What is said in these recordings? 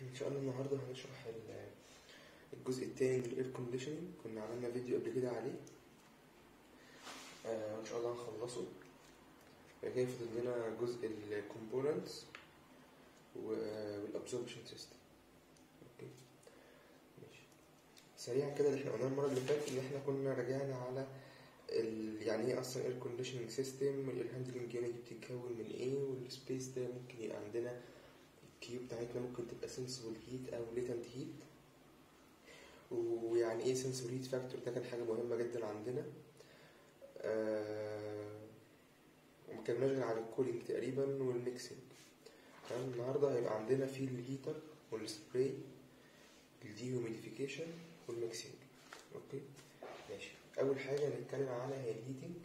ان شاء الله النهارده هنشرح ال- الجزء التاني من الاير كونديشننج كنا عملنا فيديو قبل كده عليه آه ان شاء الله هنخلصه بعد كده فاضل لنا جزء الكومبوننتس والابزوربشن سيستم اوكي ماشي سريعا كده اللي احنا قلناه المره اللي فاتت ان احنا كنا راجعنا على ال... يعني ايه اصلا اير كونديشننج سيستم والاير هاندلنج يونت دي بتتكون من ايه والسبيس ده ممكن يبقى عندنا الكيو بتاعتنا ممكن تبقى سنسبل هيت او ليتنت هيت ويعني ايه سنسور هيت فاكتور ده كان حاجه مهمه جدا عندنا آه وما كناش غير على الكولينج تقريبا والميكسنج تمام النهارده هيبقى عندنا في الهيتر والسبراي الديهوميديفيكيشن والميكسنج اوكي ماشي اول حاجه نتكلم عنها هي الهيتنج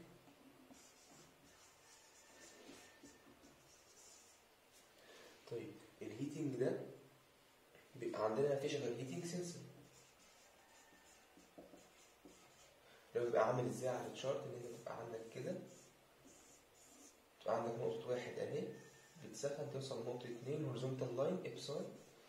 طيب الهيتنج ده بيبقى عندنا مفيش غير هيتنج سنسور لو بيبقى عامل ازاي على الشارت ان انت تبقى عندك كده تبقى عندك نقطة واحد اهي بتسخن توصل لنقطة اتنين هوريزونتال لاين ابساي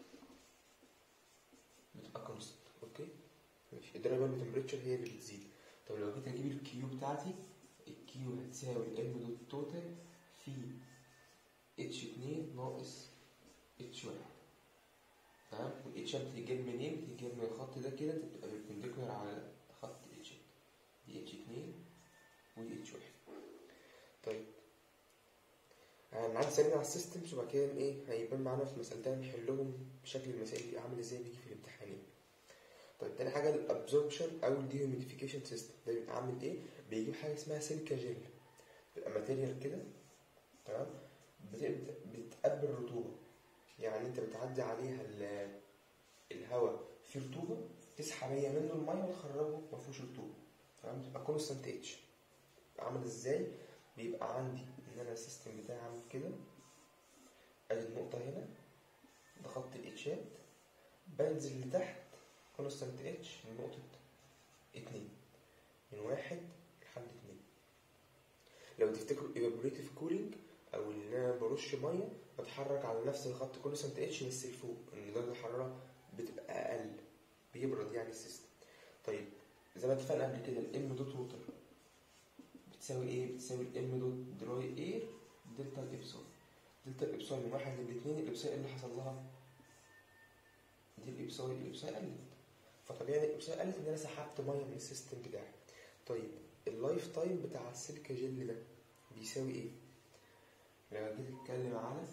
بتبقى كونستنت اوكي ماشي الدرايفر تمبريتشر هي اللي بتزيد طب لو جيت اجيب الكيو بتاعتي الكيو هتساوي الام دوت توتال في اتش اتنين ناقص اتش واحد تمام والاتش بتتجاب منين؟ بتتجاب من الخط ده كده انت بتبقى بيربنديكولار على خط اتش دي اتش اتنين ودي اتش واحد طيب هنعدي سريع على السيستمز وبعد كده ايه هيبان معانا في مسألتين نحلهم بشكل المسائل دي عامل ازاي بيجي في الامتحانين طيب تاني حاجة الابزوربشن او الديهوميديفيكيشن سيستم ده بيبقى عامل ايه؟ بيجيب حاجة اسمها سيليكا جل بيبقى ماتيريال كده تمام بت- بتقبل رطوبة يعني انت بتعدي عليها ال- الهواء فيه رطوبة تسحب هي منه المية وتخرجه ما فيهوش رطوبة تمام تبقى كونستانت اتش عامل ازاي؟ بيبقى عندي ان انا السيستم بتاعي عامل كده ادي النقطة هنا ده خط الاتشات بنزل لتحت كونستانت اتش لنقطة اتنين من واحد لحد اتنين لو تفتكروا evaporative cooling او ان انا برش ميه بتحرك على نفس الخط كونستانت اتش بس لفوق ان درجه الحراره بتبقى اقل بيبرد يعني السيستم طيب زي ما اتفقنا قبل كده الام دوت ووتر بتساوي ايه بتساوي الام دوت دراي اير دلتا الابساي دلتا الابساي من واحد للاثنين الابساي إيه اللي حصل لها دي الابساي الابساي قلت فطبيعي الابساي قلت ان انا سحبت ميه من السيستم بتاعي طيب اللايف تايم بتاع السيليكا جل ده بيساوي ايه لو جيت اتكلم على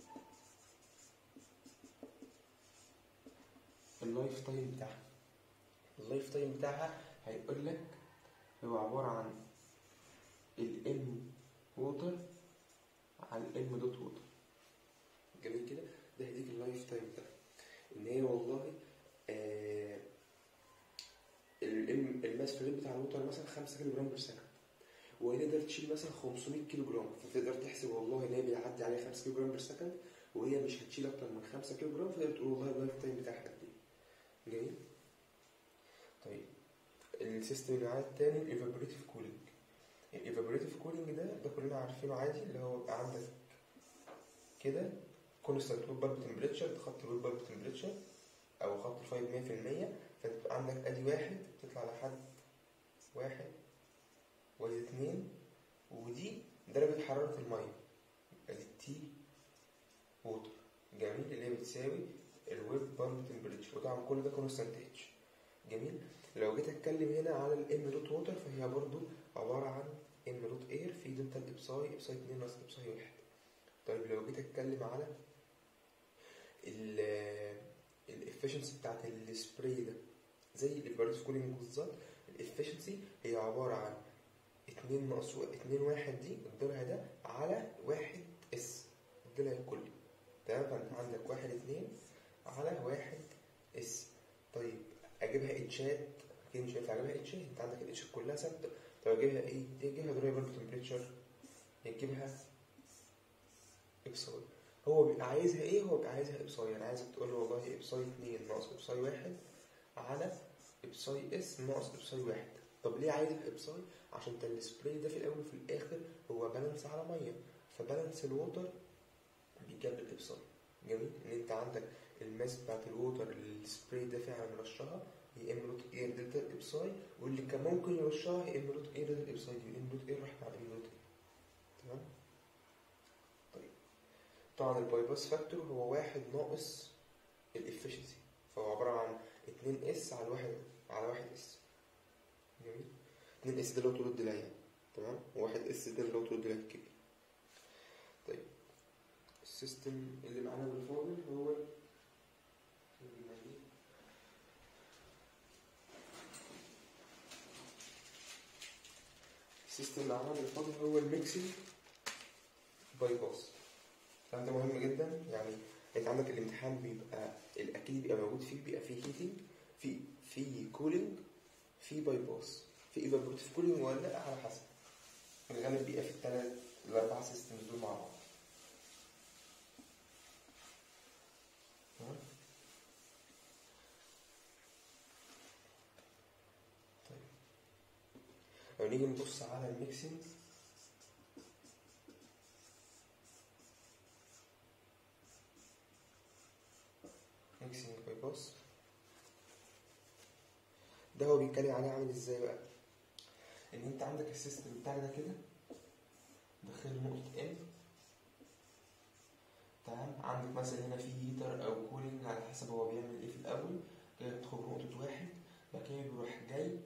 اللايف تايم بتاعها اللايف تايم بتاعها هيقول لك هو عبارة عن الام ووتر على الام دوت ووتر جميل كده ده هيديك اللايف تايم بتاعها ان هي والله آه الام الماس فريد بتاع الووتر مثلا 5 كيلو جرام بير سكند وهي تقدر تشيل مثلا 500 كيلو جرام فتقدر تحسب والله ان هي بيعدي عليها 5 كيلو جرام بير سكند وهي مش هتشيل اكتر من 5 كيلو جرام فتقدر تقول والله اللايف تايم بتاعها قد ايه جميل طيب السيستم اللي معانا التاني الايفابوريتيف كولينج الايفابوريتيف كولينج ده ده كلنا عارفينه عادي اللي هو بيبقى عندك كده كونستانت ويب بالب تمبريتشر ده خط الويب بالب تمبريتشر او خط الفايب 100% فتبقى عندك ادي واحد تطلع لحد واحد وادي اتنين ودي درجة حرارة المية ادي تي ووتر جميل اللي هي بتساوي الويب بالب تمبريتشر وطبعا كل ده كونستانت اتش جميل لو جيت اتكلم هنا على الام دوت ووتر فهي برضو عبارة عن ام دوت اير في دلتا الابساي ابساي 2 ناقص ابساي 1 طيب لو جيت اتكلم على الافشنسي بتاعت السبراي ده زي الايفابوريتيف كولينج بالظبط الافشنسي هي عبارة عن اتنين ناقص و- اتنين واحد دي الضلع ده على واحد اس الضلع الكلي تمام فانت عندك واحد اتنين على واحد اس طيب اجيبها اتشات اكيد مش هينفع اجيبها اتشات انت عندك الاتشات كلها ثابته طب اجيبها ايه؟ تجيبها درايفر تمبريتشر تجيبها ابساي هو بيبقى عايزها ايه؟ هو بيبقى عايزها ابساي يعني عايزك تقول له والله ابساي 2 ناقص ابساي 1 على ابساي اس ناقص ابساي 1 طب ليه عايزها ابساي؟ عشان انت السبراي ده في الاول وفي الاخر هو بالانس على ميه فبالانس الووتر بيجاب الابساي جميل ان انت عندك الماس بتاعت الووتر اللي السبراي دافع عن رشها هي ام روت اير دلتا الابساي واللي كان ممكن يرشها هي ام روت اير دلتا الابساي دي ام روت اير راح مع ام روت اير تمام طيب طبعا الباي باس فاكتور هو واحد ناقص الافشنسي فهو عبارة عن 2 اس على واحد على واحد اس جميل 2 اس ده اللي هو طول الدراع يعني تمام وواحد اس ده اللي هو طول الدراع الكبير طيب السيستم اللي معانا بالفاضل هو السيستم اللي معانا بالفاضل هو الميكسينج باي باس الكلام ده مهم جدا يعني انت عندك الامتحان بيبقى الاكيد بيبقى موجود فيه بيبقى فيه هيتنج في في كولينج في باي باس في ايفابورتيف كولينج ولا لا على حسب الغالب بيبقى في الثلاث الاربع سيستمز دول مع بعض تمام؟ طيب لو نيجي نبص على الميكسينج ميكسينج باي باس ده هو بيتكلم عليه عامل ازاي بقى ان انت عندك السيستم بتاعك ده كده داخل نقطة ان تمام عندك مثلا هنا في هيتر او كولينج على حسب هو بيعمل ايه في الاول كده بتدخل نقطة واحد بعد كده بيروح جاي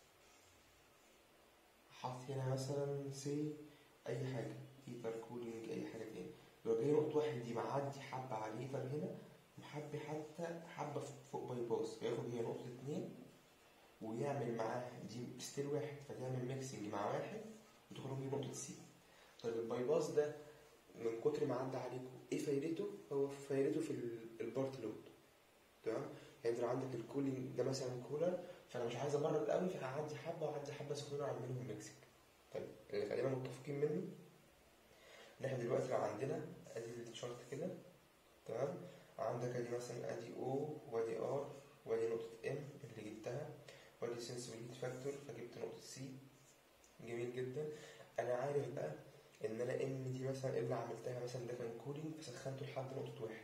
حاطط هنا مثلا سي اي حاجة هيتر كولينج اي حاجة تاني لو جاي نقطة واحد دي معدي حبة على الهيتر هنا محبي حتى حبة فوق باي باس ياخد هي نقطة اتنين ويعمل معاها دي ستيل واحد فتعمل ميكسنج مع واحد وتخرج بيه نقطة سي طيب الباي باس ده من كتر ما عدى عليكم ايه فايدته؟ هو فايدته في ال- البارت لود تمام؟ يعني انت لو عندك الكولينج ده مثلا كولر فانا مش عايز ابرد قوي فهعدي حبة وأعدي حبة سخونة واعمل منهم ميكسنج طيب اللي خلينا متفقين منه ان احنا دلوقتي لو عندنا ادي الشارت كده تمام عندك ادي مثلا ادي او وادي ار وادي نقطة ام اللي جبتها وادي سنسبل هيت فاكتور فجبت نقطة سي جميل جدا انا عارف بقى ان انا ام دي مثلا اللي عملتها مثلا ده كان كولينج فسخنته لحد نقطة واحد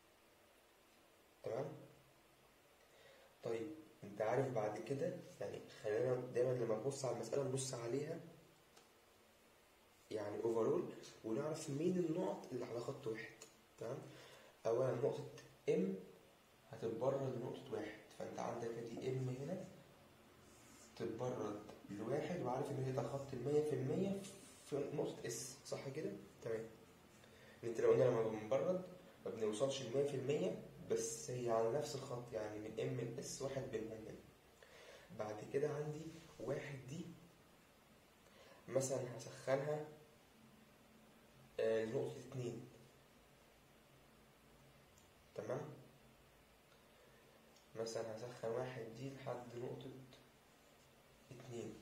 تمام طيب انت عارف بعد كده يعني خلينا دايما لما نبص على المسألة نبص عليها يعني اوفرول ونعرف مين النقط اللي على خط واحد تمام اولا نقطة ام هتتبرد لنقطة واحد فانت عندك ادي ام هنا تتبرد لواحد وعارف ان هي ده خط المية في المية في نقطة اس صح كده؟ تمام انت لو قلنا لما بنبرد ما بنوصلش المية في المية بس هي على نفس الخط يعني من ام لاس واحد بينهم هنا بعد كده عندي واحد دي مثلا هسخنها آه، لنقطة اتنين تمام مثلا هسخن واحد دي لحد نقطة اتنين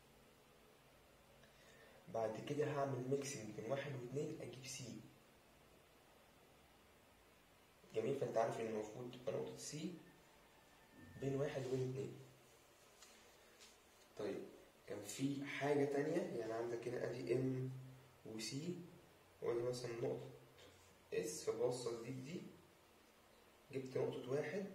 بعد كده هعمل ميكسنج بين واحد واتنين اجيب سي جميل فانت عارف ان المفروض تبقى نقطة سي بين واحد وبين اتنين طيب كان في حاجة تانية يعني عندك هنا ادي ام وسي وادي مثلا نقطة اس فبوصل دي بدي جبت نقطة واحد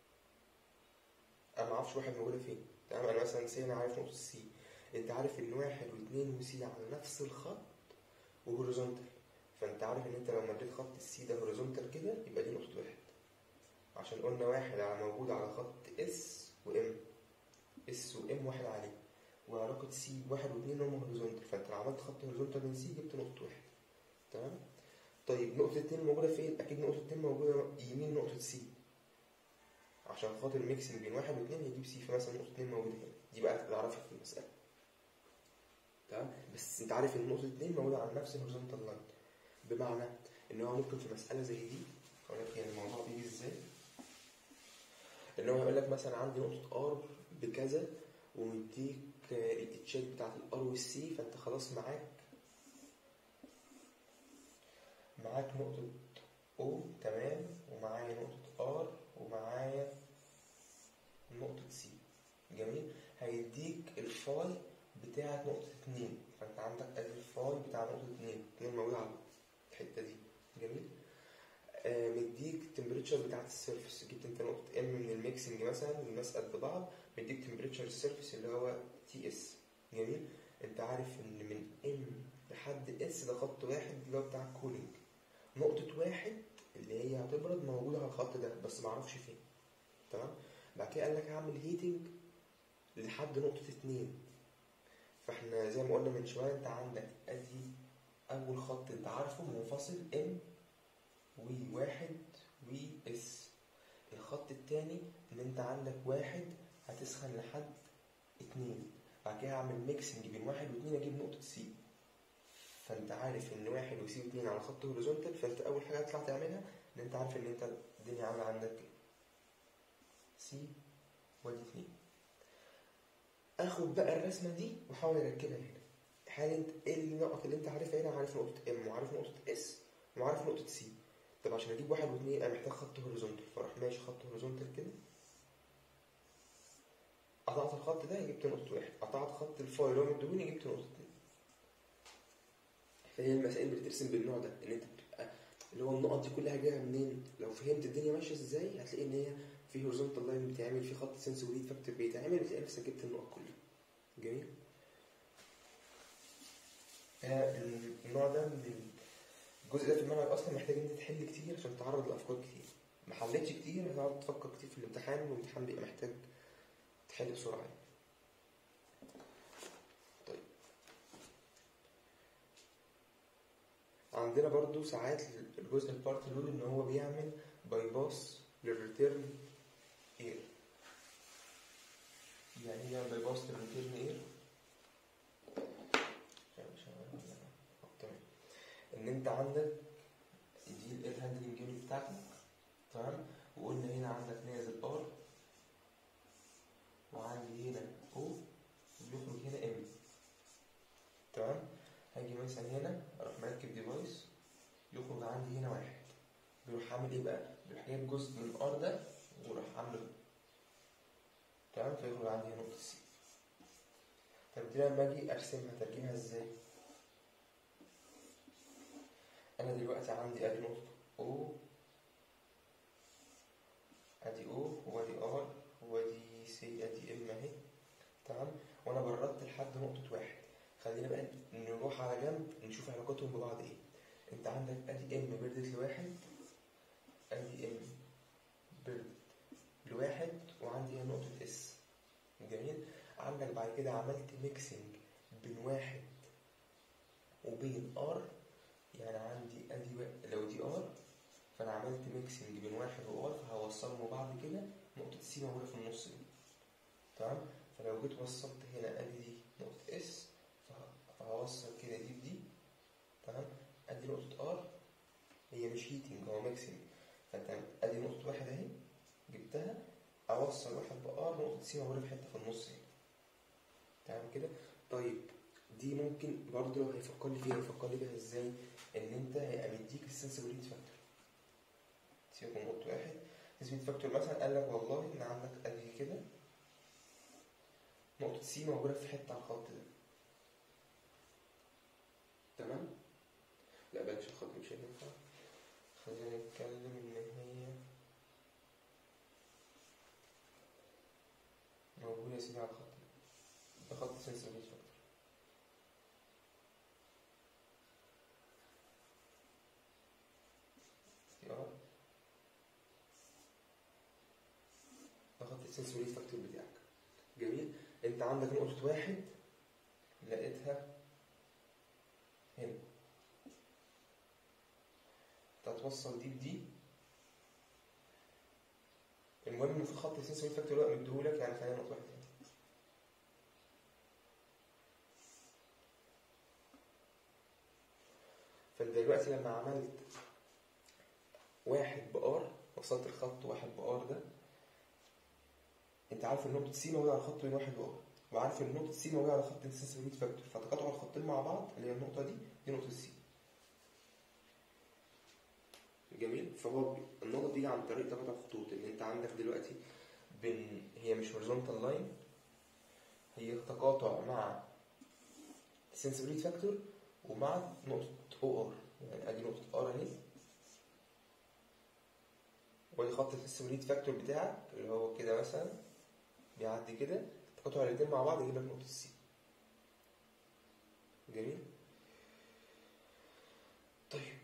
انا معرفش واحد موجودة فين تمام انا مثلا سي انا عارف نقطة سي انت عارف ان واحد واثنين وسي على نفس الخط وهوريزونتال فانت عارف ان انت لو مديت خط السي ده هوريزونتال كده يبقى دي نقطة واحد عشان قلنا واحد على موجود على خط اس وام اس وام واحد عليه وعلاقة سي واحد واثنين هم هوريزونتال فانت لو عملت خط هوريزونتال من سي جبت نقطة واحد تمام طيب نقطة اتنين موجودة فين؟ أكيد نقطة اتنين موجودة يمين نقطة سي عشان خاطر ميكسنج بين واحد واثنين هيجيب سي فمثلا نقطة اتنين موجودة هنا دي بقى تعرفها في المسألة تمام بس انت عارف ان نقطة اتنين موجودة على نفس الهوريزونتال لاين بمعنى ان هو ممكن في مسألة زي دي اقول لك يعني الموضوع بيجي ازاي ان هو هيقول لك مثلا عندي نقطة ار بكذا ومديك الاتشات بتاعت الار والسي فانت خلاص معاك معاك نقطة او تمام ومعايا نقطة ار ومعايا نقطة سي جميل هيديك الفاي بتاعت نقطة اتنين فانت عندك ادي الفاي بتاع نقطة اتنين اتنين موجود على الحتة دي جميل آه، مديك التمبريتشر بتاعت السيرفس جبت انت نقطة ام من الميكسنج مثلا الناس قد بعض مديك تمبريتشر السيرفس اللي هو تي اس جميل انت عارف ان من ام لحد اس ده خط واحد اللي هو بتاع الكولينج نقطة واحد اللي هي هتبرد موجودة على الخط ده بس معرفش فين تمام بعد كده قال لك هعمل هيتنج لحد نقطة اتنين فاحنا زي ما قلنا من شوية انت عندك ادي اول خط انت عارفه منفصل ام و واحد و اس الخط التاني ان انت عندك واحد هتسخن لحد اتنين بعد كده هعمل ميكسنج بين واحد واتنين اجيب نقطة سي فانت عارف ان واحد وسي واتنين على خط هوريزونتال فانت اول حاجة هتطلع تعملها ان انت عارف ان انت الدنيا عاملة عندك سي وادي اتنين اخد بقى الرسمة دي واحاول اركبها هنا هل انت ايه النقط اللي انت عارفها هنا عارف نقطة ام وعارف نقطة اس وعارف نقطة سي طب عشان اجيب واحد واثنين انا محتاج خط هوريزونتال فراح ماشي خط هوريزونتال كده قطعت الخط ده جبت نقطة واحد قطعت خط الفاي اللي هو مديهوني جبت نقطة اتنين فهي المسائل بتترسم بالنوع ده ان انت بتبقى اللي هو النقط دي كلها جايه منين لو فهمت الدنيا ماشيه ازاي هتلاقي ان هي في هوريزونتال لاين بيتعمل في خط سنسوريد فاكتور بيتعمل بتلاقي نفسك جبت النقط كلها جميل آه، النوع ده من الجزء ده في المنهج اصلا محتاج ان انت تحل كتير عشان تتعرض لافكار كتير ما حلتش كتير هتقعد تفكر كتير في الامتحان والامتحان بيبقى محتاج تحل بسرعه يعني. طيب عندنا برضو ساعات الجزء البارت لود ان هو بيعمل باي باس للريتيرن اير يعني ايه يعمل باي باس للريتيرن اير تمام ان انت عندك دي الاير هاندلنج يونت بتاعتك تمام وقلنا هنا عندك نازل ار وعندي هنا او وبيخرج هنا ام تمام هاجي مثلا هنا اروح مركب ديفايس يخرج عندي هنا واحد بيروح عامل ايه بقى؟ بيروح جايب جزء من الار ده ويروح عامله تمام فيخرج عندي هنا نقطة سي طب دي لما اجي ارسمها ترجمها ازاي؟ انا دلوقتي عندي ادي نقطة او ادي او وادي ار وادي سي ادي ام اهي تمام وانا بردت لحد نقطة واحد خلينا بقى نروح على جنب نشوف علاقتهم ببعض ايه انت عندك ادي ام بردت لواحد ادي ام بردت لواحد وعندي هنا نقطة اس جميل عندك بعد كده عملت ميكسنج بين واحد وبين ار يعني عندي ادي و... لو دي ار فانا عملت ميكسنج بين واحد وار فهوصلهم ببعض كده نقطة سي موجودة في النص دي تمام فلو جيت وصلت هنا ادي دي نقطة اس فهوصل كده دي بدي تمام ادي نقطة ار هي مش هيتنج هو ميكسنج فانت ادي نقطة واحد اهي جبتها اوصل واحد بار نقطة سي موجودة في حتة في النص هنا تمام كده طيب دي ممكن برضه لو هيفكر لي فيها يفكر لي بيها ازاي ان انت هيبقى مديك السنسبيليتي فاكتور سيبك من نقطة واحد السنسبيليتي فاكتور مثلا قال لك والله ان عندك ادي كده نقطة سي موجودة في حتة على الخط ده تمام؟ لا بلاش الخط مش هينفع خلينا نتكلم ان هي موجودة يا سيدي على الخط ده خط سنسبيليتي فاكتور دي ار ده خط السنسوري فاكتور بتاعك جميل انت عندك نقطة واحد لقيتها هنا انت هتوصل دي بدي المهم ان في خط السنسوري فاكتور بقى مديهولك يعني خلينا نقطة واحد هنا فانت دلوقتي لما عملت واحد بار وصلت الخط واحد بار ده انت عارف ان نقطة سي موجودة على خط بين واحد وار وعارف ان نقطة سي موجودة على خط السنسبيليتي فاكتور فتقاطعوا الخطين مع بعض اللي هي النقطة دي دي نقطة سي جميل فهو النقطة دي عن طريق تقاطع الخطوط ان انت عندك دلوقتي بين هي مش هوريزونتال لاين هي تقاطع مع السنسبيليتي فاكتور ومع نقطة او ار يعني ادي نقطة ار اهي وادي خط السوليد فاكتور بتاعك اللي هو كده مثلا بيعدي كده تقطع الاتنين مع بعض يجيب لك نقطة سي جميل طيب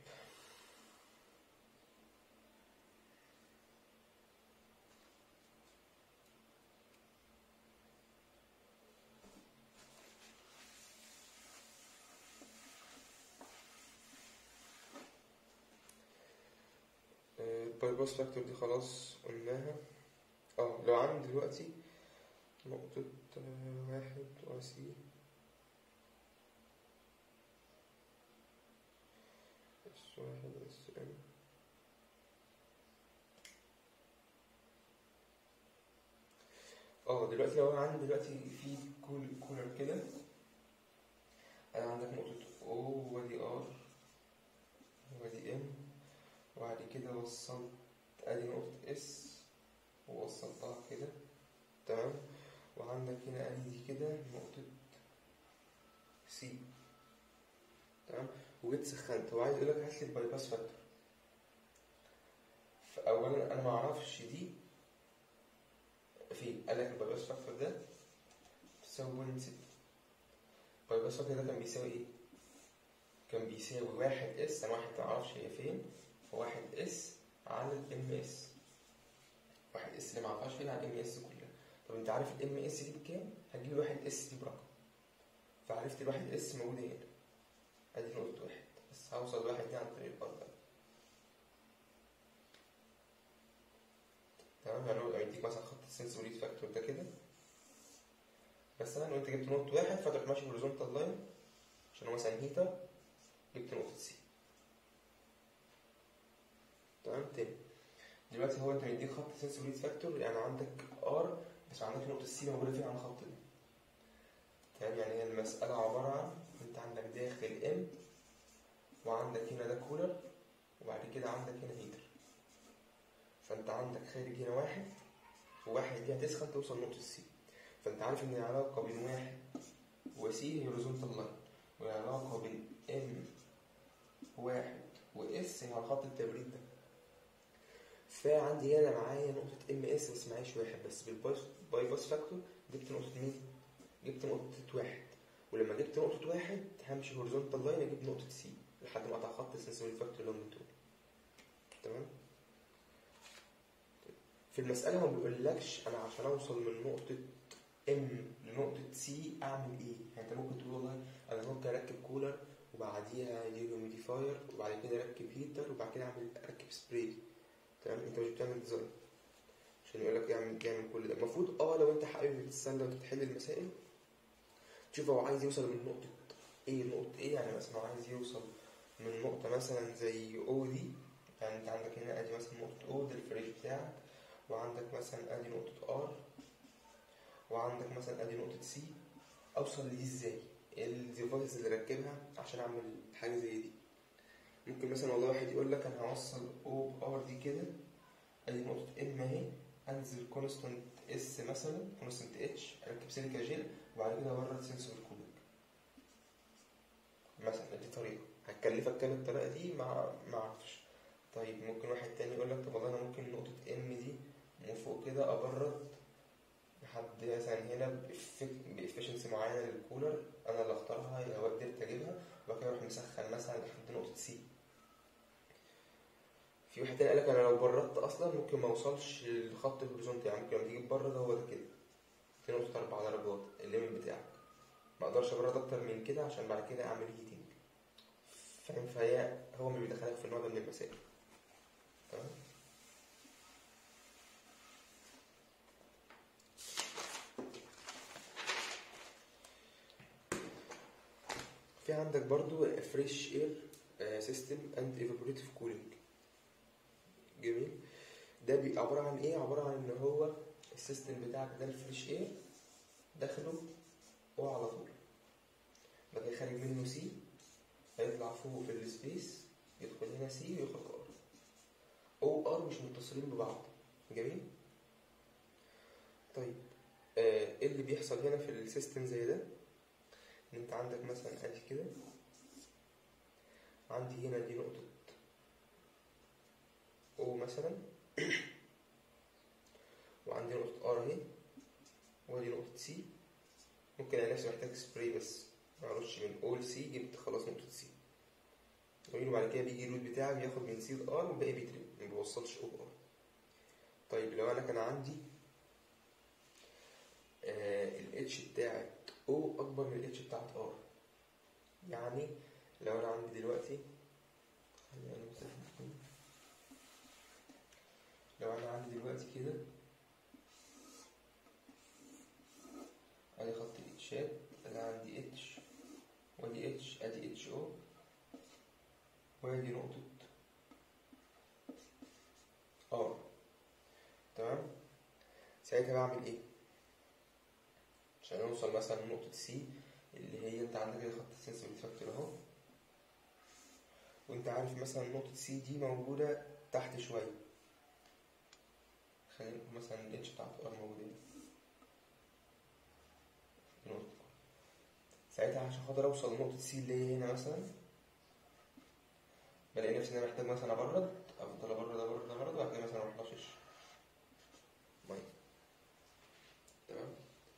الباي باس فاكتور دي خلاص قلناها اه لو عندي دلوقتي نقطة آه، واحد وسي اس واحد اس ام اه دلوقتي لو انا عندي دلوقتي في كول كولر كده انا عندك نقطة او وادي ار وادي ام وبعد كده وصلت ادي نقطة اس ووصلتها كده تمام وعندك هنا ادي دي كده نقطة سي تمام وجيت سخنت هو عايز يقولك هات لي الباي باس فاكتور فأولا أنا معرفش دي فين قال لك الباي باس فاكتور ده تساوي بوينت ستة الباي باس فاكتور ده كان بيساوي ايه؟ كان بيساوي واحد اس أنا واحد معرفش هي فين واحد اس على الام اس واحد اس اللي معرفهاش فين على الام اس كلها طب انت عارف الام اس دي بكام؟ هتجيب الواحد اس دي برقم فعرفت الواحد اس موجودة هنا ادي نقطة واحد بس هوصل واحد دي عن طريق الارض تمام يعني هو يديك مثلا خط السنسوريت فاكتور ده كده مثلا لو انت جبت نقطة واحد فتروح ماشي هوريزونتال لاين عشان هو مثلا هيتر جبت نقطة سي تمام تاني دلوقتي هو انت مديك خط سنسوريت فاكتور يعني عندك ار بس عندك نقطة سي موجودة فين على الخط ده تمام يعني هي المسألة عبارة عن انت عندك داخل ام وعندك هنا ده كولر وبعد كده عندك هنا هيتر فانت عندك خارج هنا واحد وواحد دي هتسخن توصل نقطة سي فانت عارف ان العلاقة بين واحد وسي هي هوريزونتال لاين والعلاقة بين ام واحد واس هي على خط التبريد ده فعندي هنا معايا نقطة ام اس بس معيش واحد بس بالباي باس فاكتور جبت نقطة مين؟ جبت نقطة واحد ولما جبت نقطة واحد همشي هوريزونتال لاين اجيب نقطة سي لحد ما اقطع خط السنسوري فاكتور اللي هم دول تمام؟ في المسألة ما بيقولكش أنا عشان أوصل من نقطة ام لنقطة سي أعمل إيه؟ يعني أنت ممكن تقول والله أنا ممكن أركب كولر وبعديها ديهيوميديفاير وبعد كده أركب هيتر وبعد كده أعمل أركب سبراي تمام أنت مش بتعمل ديزاين عشان يقول لك اعمل اعمل كل ده المفروض اه لو انت حابب تستنى وانت بتحل المسائل تشوف هو عايز يوصل من نقطة ايه لنقطة ايه يعني مثلا هو عايز يوصل من نقطة مثلا زي او دي يعني انت عندك هنا ادي مثلا نقطة او ده الفريش بتاعك وعندك مثلا ادي نقطة ار وعندك مثلا ادي نقطة سي اوصل لدي ازاي؟ ايه الديفايس اللي ركبها عشان اعمل حاجة زي دي ممكن مثلا والله واحد يقول لك انا هوصل او ار دي كده ادي نقطة ام اهي انزل كونستنت اس مثلا كونستنت اتش اركب سيليكا جيل وبعد كده اورد سنسور كودك مثلا دي طريقه هتكلفك كام الطريقه دي ما ما اعرفش طيب ممكن واحد تاني يقول لك طب والله انا ممكن نقطه ام دي من فوق كده ابرد لحد مثلا هنا بافشنسي معينه للكولر انا اللي اختارها لو قدرت اجيبها وبعد كده اروح مسخن مثلا لحد نقطه سي في واحد تاني قال لك انا لو بردت اصلا ممكن ما اوصلش للخط الهوريزونتال يعني ممكن لما تيجي تبرد هو ده كده في نقطة أربع درجات الليمت بتاعك ما اقدرش ابرد اكتر من كده عشان بعد كده اعمل هيتنج فاهم فهي هو اللي بيدخلك في النوع ده من المسائل تمام في عندك برضو فريش اير سيستم اند ايفابوريتيف كولينج جميل ده بيبقى عبارة عن ايه عبارة عن ان هو السيستم بتاعك ده الفريش اير داخله او على طول بقى خارج منه سي هيطلع فوق في السبيس يدخل هنا سي ويخرج ار او ار مش متصلين ببعض جميل طيب آه، ايه اللي بيحصل هنا في السيستم زي ده ان انت عندك مثلا ادي كده عندي هنا دي نقطة او مثلا ممكن الاقي نفسي محتاج سبراي بس معرفش من اول سي جبت خلاص نقطة سي جميل وبعد كده بيجي الروت بتاعي بياخد من سي ار والباقي بيتري ما بيوصلش او ار طيب لو انا كان عندي آه الاتش بتاعت او اكبر من الاتش بتاعت ار يعني لو انا عندي دلوقتي خلينا نمسح دي. لو انا عندي دلوقتي كده ادي خط الاتشات ادي عندي اتش وادي اتش ادي اتش او وادي نقطة ار تمام ساعتها بعمل ايه عشان نوصل مثلا لنقطة سي اللي هي انت عندك كده خط السنسبل فاكتور اهو وانت عارف مثلا نقطة سي دي موجودة تحت شوية خلينا نقول مثلا الاتش بتاعت ار موجودة هنا نقطة ساعتها عشان خاطر اوصل لنقطة سي اللي هي هنا مثلا بلاقي نفسي ان انا محتاج مثلا ابرد افضل ابرد ابرد ابرد وبعد كده مثلا اروح رشش ميه تمام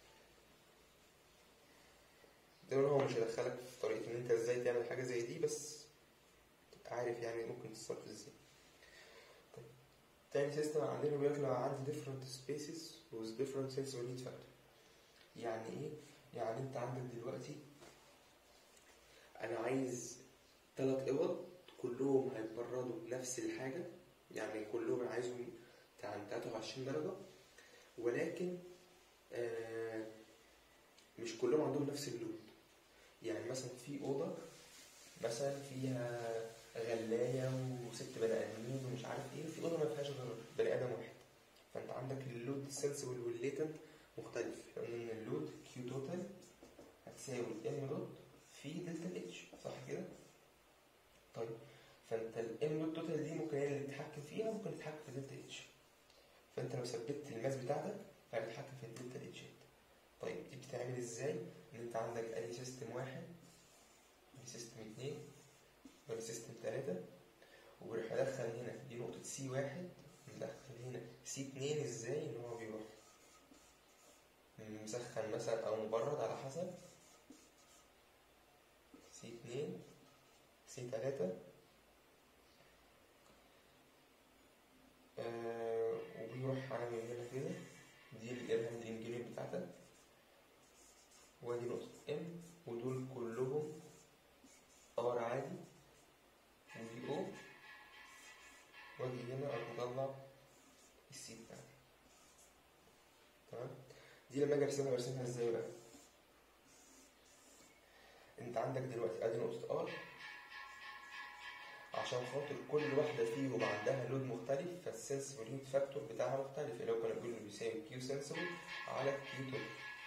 ده هو مش هيدخلك في طريقة ان انت ازاي تعمل حاجة زي دي بس تبقى عارف يعني ممكن تتصرف ازاي طيب تاني سيستم عندنا بيقول لك لو عندي different spaces with different sensory need factor يعني ايه؟ يعني انت عندك دلوقتي انا عايز ثلاث اوض كلهم هيتبردوا بنفس الحاجة يعني كلهم انا عايزهم عن 23 درجة ولكن آه مش كلهم عندهم نفس اللون يعني مثلا في أوضة مثلا فيها غلاية وست بني آدمين ومش عارف ايه في أوضة ما فيهاش غير بني آدم واحد فأنت عندك اللود السنسبل والليتنت مختلف لأن اللود كيو توتال هتساوي ام دوت في دلتا الاتش صح كده؟ طيب فانت الام دوت توتال دي ممكن هي اللي تتحكم فيها ممكن تتحكم في دلتا اتش فانت لو ثبتت الماس بتاعتك فهتتحكم في الدلتا اتش طيب دي بتتعمل ازاي؟ ان انت عندك ادي سيستم واحد ادي سيستم اتنين وادي سيستم تلاتة وبروح ادخل هنا دي نقطة سي واحد ندخل هنا سي اتنين ازاي ان هو بيروح مسخن مثلا او مبرد على حسب سي اتنين سي تلاتة آه وبيروح عامل هنا كده دي الارهاندلينج يونت بتاعتك وادي نقطة ام ودول كلهم ار عادي ودي او واجي هنا اروح مطلع السي بتاعتي تمام دي لما اجي ارسمها برسمها ازاي بقى انت عندك دلوقتي ادي نقطة ار عشان خاطر كل واحدة فيهم عندها لود مختلف فالسنسبل يونت فاكتور بتاعها مختلف اللي هو كنا بنقول بيساوي كيو سنسبل على كيو توتال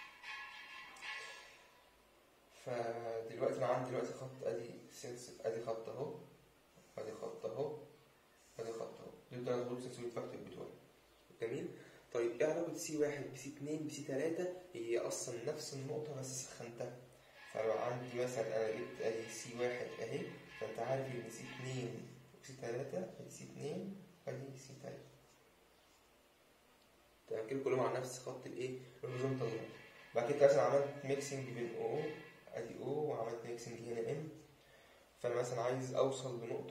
فدلوقتي انا عندي دلوقتي خط ادي سنس ادي خط اهو ادي خط اهو ادي خط اهو دول تلات خطوط سنسبل فاكتور بتوعي جميل طيب ايه علاقة سي واحد بسي اتنين بسي تلاتة هي اصلا نفس النقطة بس سخنتها فلو عندي مثلا انا جبت ادي سي واحد اهي فانت عارف ان سي اتنين وسي تلاتة ادي سي اتنين وادي سي تلاتة تمام كده كلهم على نفس خط الايه الهوريزونتال لاين بعد كده مثلا عملت ميكسنج بين او ادي او وعملت ميكسنج هنا ام فانا مثلا عايز اوصل لنقطة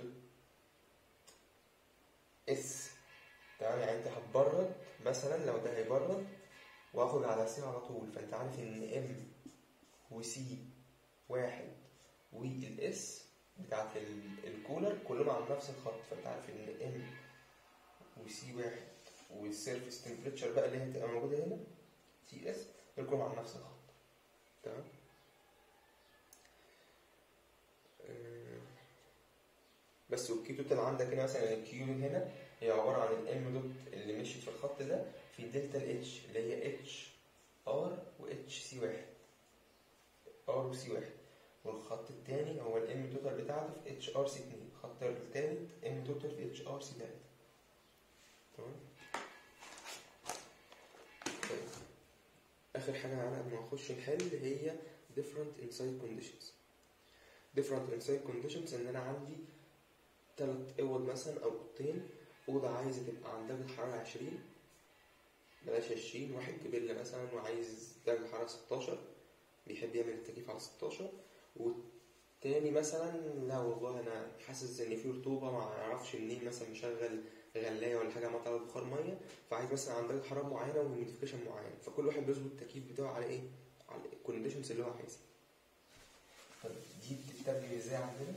اس تمام يعني انت هتبرد مثلا لو ده هيبرد واخد على سي على طول فانت عارف ان ام وسي واحد والاس بتاعت الكولر كلهم على نفس الخط فانت عارف ان ام وسي واحد والسيرفيس تمبريتشر بقى اللي هي هتبقى موجوده هنا تي اس دول كلهم على نفس الخط تمام بس والكيو توتال عندك هنا مثلا الكيو هنا هي عباره عن الام دوت اللي مشيت في الخط ده في دلتا الاتش اللي هي اتش ار واتش سي واحد ار وسي واحد والخط الثاني هو الام توتال بتاعته في اتش ار سي 2 الخط الثالث ام توتال في اتش ار سي 3 تمام طيب اخر حاجه على ما نخش نحل هي different inside conditions different inside conditions ان انا عندي ثلاث اوض مثلا او اوضتين اوضه عايزه تبقى عند درجه حراره 20 بلاش 20 واحد جبله مثلا وعايز درجه حراره 16 بيحب يعمل التكييف على 16 والتاني مثلا لا والله انا حاسس ان في رطوبه ما اعرفش منين مثلا مشغل غلايه ولا حاجه معطله بخار ميه فعايز مثلا عند درجه حراره معينه ونوتيفيكيشن معين فكل واحد بيظبط التكييف بتاعه على ايه؟ على الكونديشنز اللي هو عايزها طب دي بتترجم ازاي عندنا؟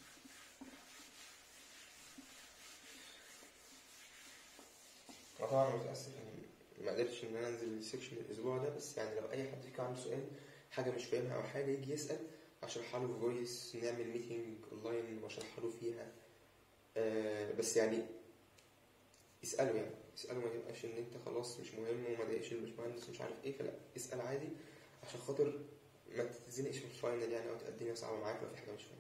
أنا طبعا متأسف إن ما قدرتش إن أنا أنزل السكشن الأسبوع ده بس يعني لو أي حد فيكم عنده سؤال حاجة مش فاهمها أو حاجة يجي يسأل أشرحها له في فويس نعمل ميتنج أونلاين وأشرحها له فيها آه بس يعني اسأله يعني اسأله ما يبقاش إن أنت خلاص مش مهم وما ضايقش الباشمهندس مش عارف إيه فلا اسأل عادي عشان خاطر ما تتزنقش في الفاينل يعني أو تبقى الدنيا صعبة معاك لو في حاجة مش فاهمها.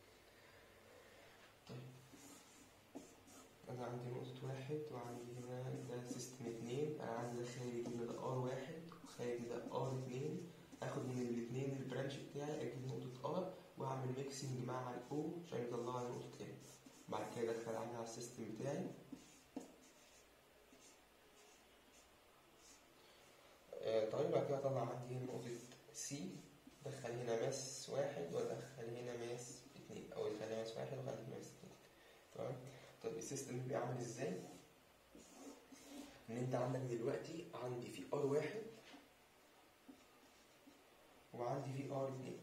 أنا عندي نقطة واحد وعندي هنا ده سيستم اتنين أنا عندي ده خارجي كده ده ار واحد وخارجي ده ار اتنين آخد من الاتنين البرانش بتاعي أجيب نقطة ار وأعمل ميكسنج مع الأو عشان يطلع لي نقطة ام بعد كده أدخل عندي على السيستم بتاعي آه، طيب بعد كده أطلع عندي هنا نقطة سي أدخل هنا ماس واحد وأدخل هنا ماس اتنين أو أدخل هنا ماس واحد وأدخل هنا ماس اتنين تمام طب السيستم بيبقى عامل ازاي؟ ان انت عندك دلوقتي عندي في ار واحد وعندي في ار اتنين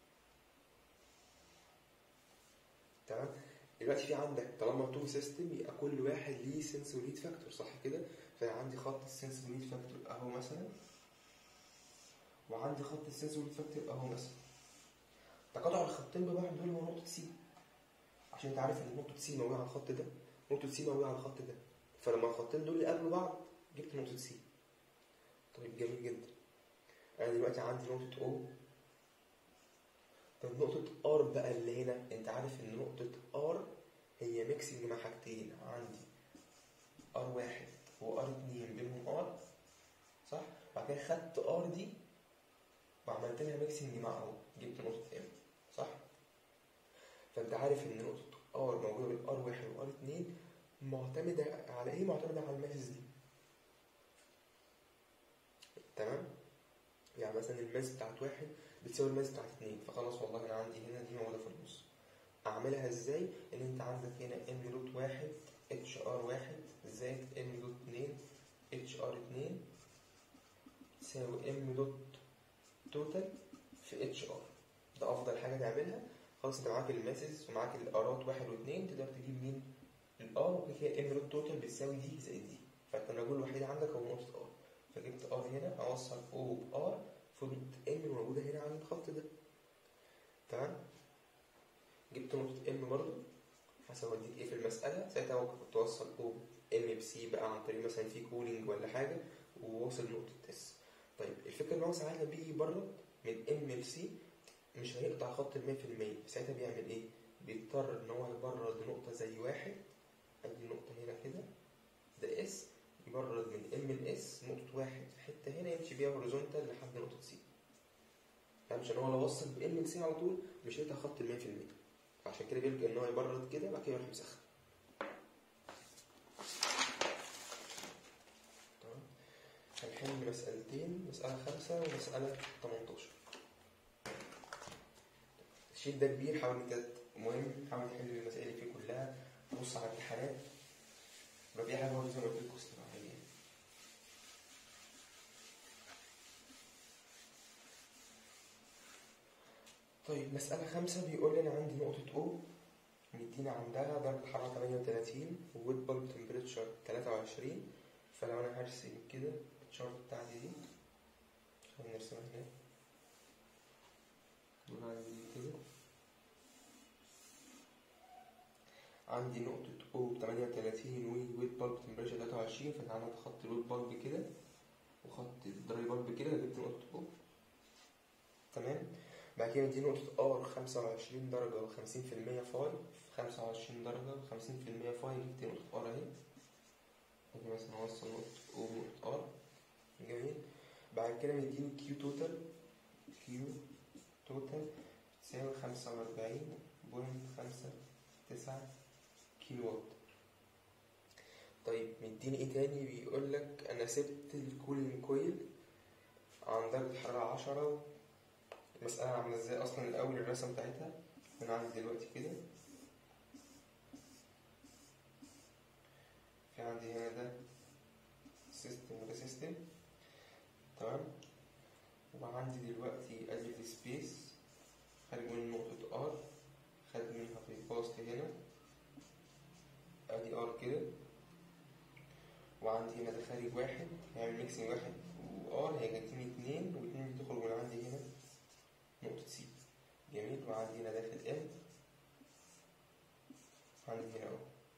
تمام دلوقتي في عندك طالما تو سيستم يبقى كل واحد ليه سنس وليد فاكتور صح كده؟ فانا عندي خط السنس وليد فاكتور اهو مثلا وعندي خط السنس وليد فاكتور اهو مثلا تقاطع الخطين ببعض دول هو نقطة سي عشان انت عارف ان نقطة سي موجودة على الخط ده نقطة سي موجودة على الخط ده فلما الخطين دول يقابلوا بعض جبت نقطة سي طيب جميل جدا انا دلوقتي عندي نقطة او طب نقطة ار بقى اللي هنا انت عارف ان نقطة ار هي ميكسنج مع حاجتين عندي ار واحد وار اتنين بينهم ار صح؟ بعد كده خدت ار دي وعملت لها ميكسنج مع او جبت نقطة ام صح؟ فانت عارف ان نقطة ار موجودة بين ار واحد وار اتنين معتمدة على ايه؟ معتمدة على الماسز دي تمام؟ يعني مثلا الماس بتاعت واحد بتساوي الماس بتاعت اتنين فخلاص والله انا عندي هنا دي موجودة في النص اعملها ازاي؟ ان انت عندك هنا ام دوت واحد اتش ار واحد زائد ام دوت اتنين اتش ار اتنين تساوي ام دوت توتال في اتش ار ده افضل حاجة تعملها خلاص انت معاك الماسز ومعاك الارات واحد واثنين تقدر تجيب مين؟ الار وكده كده ام روت توتال بتساوي دي زائد دي فانت المجهول الوحيد عندك هو نقطة ار فجبت ار هنا اوصل او بار فنقطة ام موجودة هنا على الخط ده تمام؟ جبت نقطة ام برضه حسب اديك ايه في المسألة ساعتها كنت توصل او ام بسي بقى عن طريق مثلا في كولينج ولا حاجة وواصل نقطة اس طيب الفكرة ان هو ساعات لما بيجي يبرد من ام لسي مش هيقطع خط ال 100% ساعتها بيعمل ايه؟ بيضطر ان هو يبرد نقطة زي واحد ادي نقطة هنا كده ده اس يبرد من ام لاس نقطة واحد في حتة هنا يمشي بيها هوريزونتال لحد نقطة سي يعني عشان هو لو وصل بام لسي على طول مش هيقطع خط ال 100% عشان كده بيلجأ ان هو يبرد كده بعد كده يروح مسخن تمام هنحل مسألتين مسألة خمسة ومسألة 18 الشيت ده كبير حاول انت مهم حاول تحل المسائل اللي فيه كلها بص على الامتحانات لو في حاجه برضه زي ما قلت لكم استمع عليها طيب مسألة خمسة بيقول لي أنا عندي نقطة أو مدينا عندها درجة حرارة 38 وويت بالب تمبريتشر 23 فلو أنا هرسم كده الشارت بتاعتي دي خلينا نرسمها هنا نقول عندي كده عندي نقطة O ب 38 وويت بالب تمبريتشر 23 فأنا عملت خط الويت بالب كده وخط الدراي بالب كده جبت نقطة O تمام بعد كده دي نقطة R 25 درجة و50% فاي 25 درجة و50% فاي جبت نقطة R أهي أجي مثلا أوصل نقطة O ونقطة R جميل بعد كده مديني Q توتال Q توتال تساوي خمسة وأربعين بوينت خمسة تسعة كيلو وات طيب مديني ايه تاني بيقول لك انا سبت الكولين كويل عن درجة حرارة عشرة المسألة عاملة ازاي أصلا الأول الرسمة بتاعتها أنا عندي دلوقتي كده في عندي هنا ده سيستم وده سيستم تمام وعندي دلوقتي أدي السبيس خارج من نقطة ار خارج منها في باست هنا أدي ار كده وعندي هنا ده خارج واحد هيعمل ميكسنج واحد وار هيجتني اتنين واتنين دي تخرج من عندي هنا نقطة سي جميل وعندي هنا داخل ام عندي هنا اهو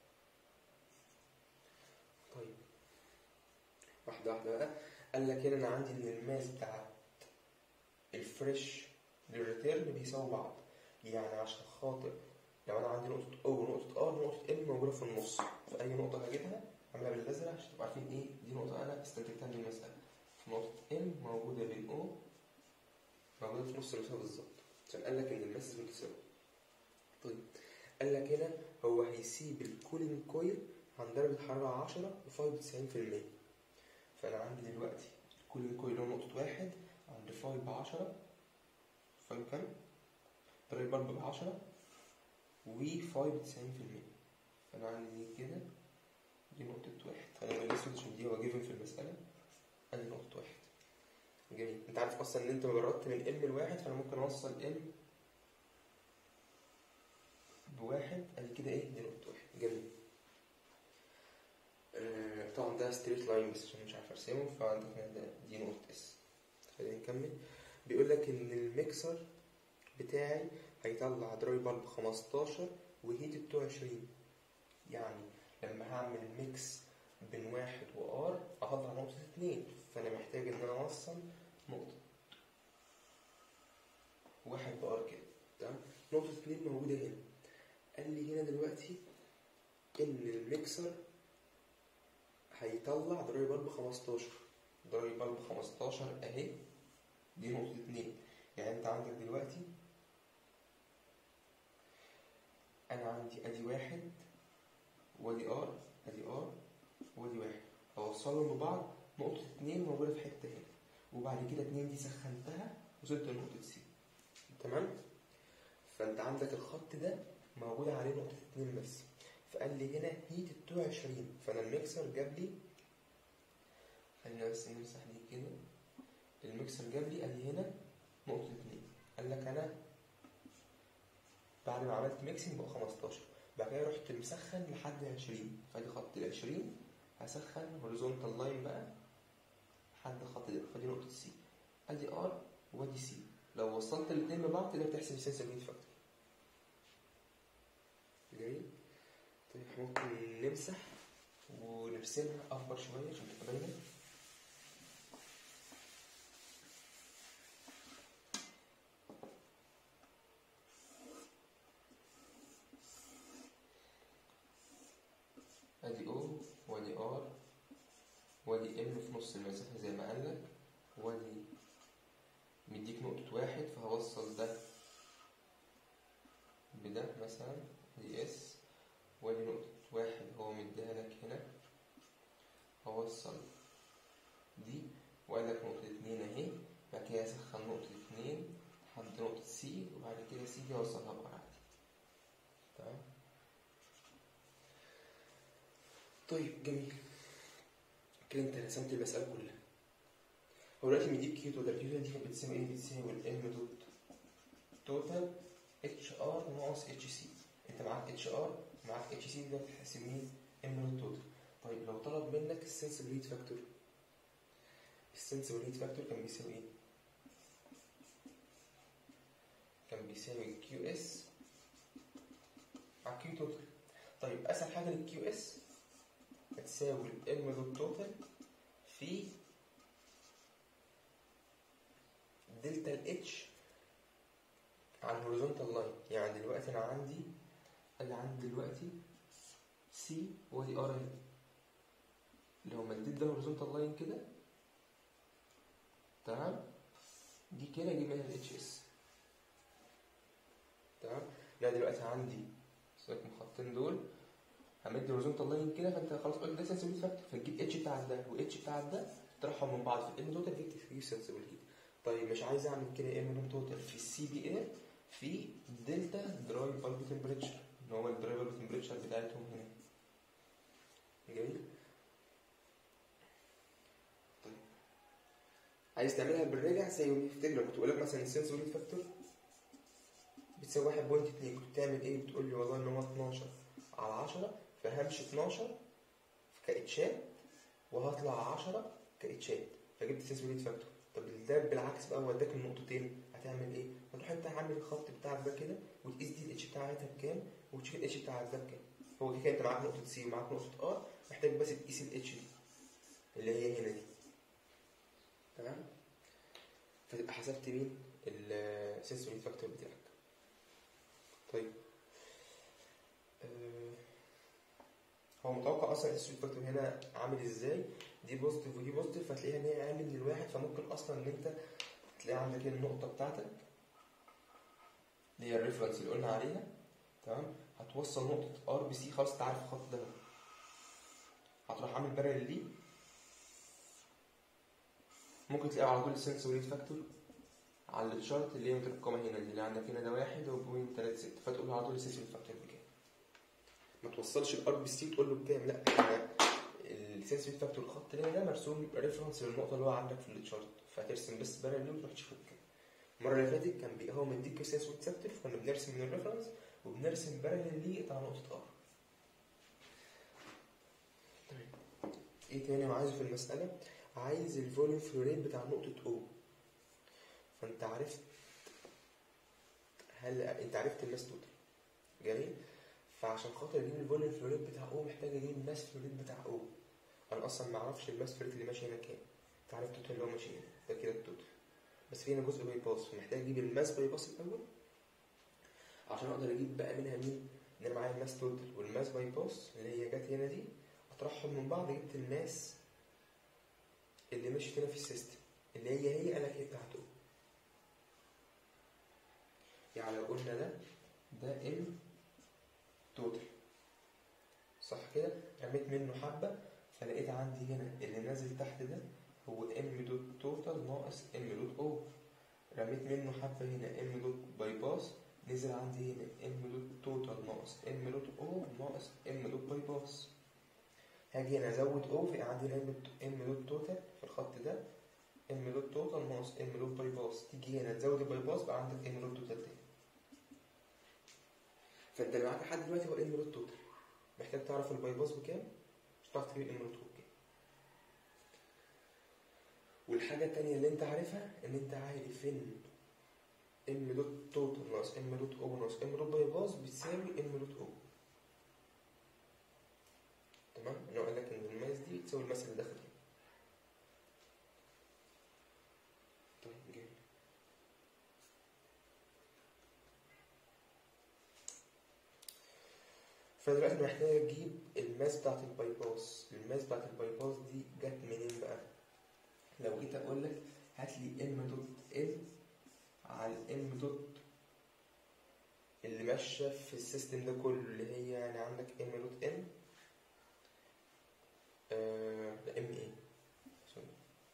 طيب واحدة واحدة بقى قال لك هنا انا عندي ان الماس بتاع الفريش للريتيرن بيساووا بعض يعني عشان خاطر لو انا عندي نقطة O ونقطة R ونقطة M موجودة في النص في أي نقطة هجيبها أعملها بالأزرق عشان تبقوا عارفين إيه دي نقطة أنا استنتجتها من المسألة في نقطة M موجودة بين O موجودة في نص المسافة بالظبط عشان قال لك إن الماس متساوي طيب قال لك هنا هو هيسيب الكولينج كويل عند درجة حرارة 10 ل 95% فأنا عندي دلوقتي الكولينج كويل له نقطة واحد عند 5 ب 10 5 كام؟ درجة برضه ب 10 و 5 ب 90% فأنا عندي دي كده دي نقطة واحد خلينا الأسود عشان دي هو جيفن في المسألة أدي نقطة واحد جميل أنت عارف أصلا إن أنت جردت من ام لواحد فأنا ممكن أوصل ام بواحد أدي كده إيه دي نقطة واحد جميل آه طبعا ده ستريت لاين بس عشان مش عارف أرسمه فعندك هنا ده دي نقطة اس خلينا نكمل بيقول لك إن الميكسر بتاعي هيطلع دراي بالب 15 وهيت 22 يعني لما هعمل ميكس بين واحد وار هطلع نقطة اتنين فأنا محتاج إن أنا أوصل نقطة واحد بار كده تمام نقطة اتنين موجودة هنا قال لي هنا دلوقتي إن الميكسر هيطلع دراي بالب 15 دراي بالب 15 أهي دي نقطة اتنين يعني أنت عندك دلوقتي أنا عندي أدي واحد وادي ار ادي ار وادي واحد اوصلهم ببعض نقطة اتنين موجودة في حتة هنا وبعد كده اتنين دي سخنتها وصلت لنقطة سي تمام فانت عندك الخط ده موجود عليه نقطة اتنين بس فقال لي هنا هيت 22 فانا الميكسر جاب لي خلينا بس نمسح دي كده الميكسر جاب لي قال لي هنا نقطة اتنين قال لك انا بعد ما عملت ميكسنج بقى 15 بعد كده رحت مسخن لحد 20 فادي خط ال 20 هسخن هوريزونتال لاين بقى لحد الخط ده فدي نقطة سي ادي ار وادي سي لو وصلت الاثنين ببعض تقدر تحسب السنسبيليتي فاكتور جميل طيب احنا ممكن نمسح ونرسمها اكبر شوية عشان تبقى باينة ادي او وادي ار وادي ام في نص المسافة زي ما قال لك وادي مديك نقطة واحد فهوصل ده بده مثلا دي اس وادي نقطة واحد هو مديها لك هنا هوصل دي وقال لك نقطة اتنين اهي بعد كده اسخن نقطة اتنين لحد نقطة سي وبعد كده سي دي اوصلها بقى عادي تمام طيب جميل كده انت رسمت المسألة كلها هو دلوقتي مديك كيو توتال كيو توتال دي كانت بتساوي ايه؟ بتساوي الام دوت توتال اتش ار ناقص اتش سي انت معاك اتش ار معاك اتش سي ده بتحسب مين؟ ام دوت توتال طيب لو طلب منك السنسبل هيت فاكتور السنسبل هيت فاكتور كان بيساوي ايه؟ كان بيساوي كيو اس على كيو توتال طيب اسهل حاجه للكيو اس هتساوي الام دوت توتال في دلتا الاتش على الهوريزونتال لاين يعني دلوقتي انا عندي انا عندي دلوقتي سي وادي ار اهي لو مديت ده هوريزونتال لاين كده تمام دي كده اجيب منها الاتش اس تمام لا دلوقتي عندي سيبك من الخطين دول همد هوريزونتال لاين كده فانت خلاص قلت ده سنسبيليتي فاكتور فتجيب اتش بتاع ده واتش بتاع ده تطرحهم من بعض في الام توتال دي تجيب سنسبيليتي طيب مش عايز اعمل كده ام نوت توتال في السي بي اي في دلتا دراي بالب تمبريتشر ان هو الدراي بالب تمبريتشر بتاعتهم هنا جميل طيب عايز تعملها بالرجع زي افتكر كنت بقول لك مثلا السنسور فاكتور بتساوي 1.2 كنت تعمل ايه بتقول لي والله ان هو 12 على 10 فهمشي 12 كاتشات وهطلع 10 كاتشات فجبت سنسور فاكتور طب ده بالعكس بقى وداك النقطتين هتعمل ايه؟ هتروح انت عامل الخط بتاعك ده كده وتقيس دي الاتش بتاعتها بكام وتشوف الاتش بتاعك ده بكام هو كده انت معاك نقطة سي ومعاك نقطة ار محتاج بس تقيس الاتش دي اللي هي هنا دي تمام؟ فتبقى حسبت مين؟ السنسوري فاكتور بتاعك طيب آه هو متوقع اصلا السنسوري فاكتور هنا عامل ازاي؟ دي بوزيتيف ودي بوزيتيف فتلاقيها ان هي اقل من الواحد فممكن اصلا ان انت تلاقي عندك هنا النقطه بتاعتك اللي هي الريفرنس اللي قلنا عليها تمام هتوصل نقطه ار بي سي خلاص انت عارف الخط ده هتروح عامل بارل ليه ممكن تلاقي على طول السنسوري فاكتور على الشارت اللي هي مترقمه هنا دي اللي عندك هنا ده واحد وبوينت تلاتة ستة فتقول له على طول السنسوري فاكتور بكام ما توصلش الار بي سي تقول له بكام لا احنا السنسوري فاكتور الخط اللي ده مرسوم ريفرنس للنقطه اللي هو عندك في التشارت فهترسم بس بارل وتروح تشوف كده المره اللي فاتت كان بي هو مديك سنسوري فاكتور فكنا بنرسم من الريفرنس وبنرسم بارل ليه على نقطه ار طيب ايه تاني انا عايزه في المساله عايز الفوليوم فلو ريت بتاع نقطه او فانت عرفت هل انت عرفت الماس توتال جميل فعشان خاطر اجيب الفوليوم فلو ريت بتاع او محتاج اجيب الماس فلو ريت بتاع او انا اصلا ما اعرفش الماس فلو ريت اللي ماشي هنا كام انت عارف التوتال اللي هو ماشي هنا ده كده التوتال بس في هنا جزء باي باس فمحتاج اجيب الماس باي باس الاول عشان اقدر اجيب بقى منها مين ان انا معايا الماس توتال والماس باي باس اللي هي جت هنا دي اطرحهم من بعض جبت الماس اللي مشيت هنا في السيستم اللي هي هي قالك هي بتاعته يعني لو قلنا ده ده ام توتال صح كده رميت منه حبه فلقيت عندي هنا اللي نازل تحت ده هو ام دوت توتال ناقص ام دوت او رميت منه حبه هنا ام دوت باي باس نزل عندي هنا ام دوت توتال ناقص ام دوت او ناقص ام دوت باي باس هاجي هنا ازود او في عندي هنا ام دوت توتال في الخط ده ام دوت توتال ناقص ام دوت باي باس تيجي هنا تزود الباي باس بقى عندك ام دوت توتال تاني فانت اللي معاك لحد دلوقتي هو ام دوت توتال محتاج تعرف الباي باس بكام مش هتعرف تجيب ام دوت بكام والحاجه التانيه اللي انت عارفها ان انت عارف ان ام دوت توتال ناقص ام دوت او ناقص ام دوت باي باس بتساوي ام دوت او تمام انا قال لك ان الماس دي بتساوي الماس اللي داخل هنا طيب جميل فدلوقتي انا محتاج اجيب الماس بتاعت الباي باس الماس بتاعت الباي باس دي جت منين بقى لو جيت اقول لك هات لي ام دوت ال على الام دوت اللي ماشيه في السيستم ده كله اللي هي يعني عندك ام دوت ام ده ام ايه سوري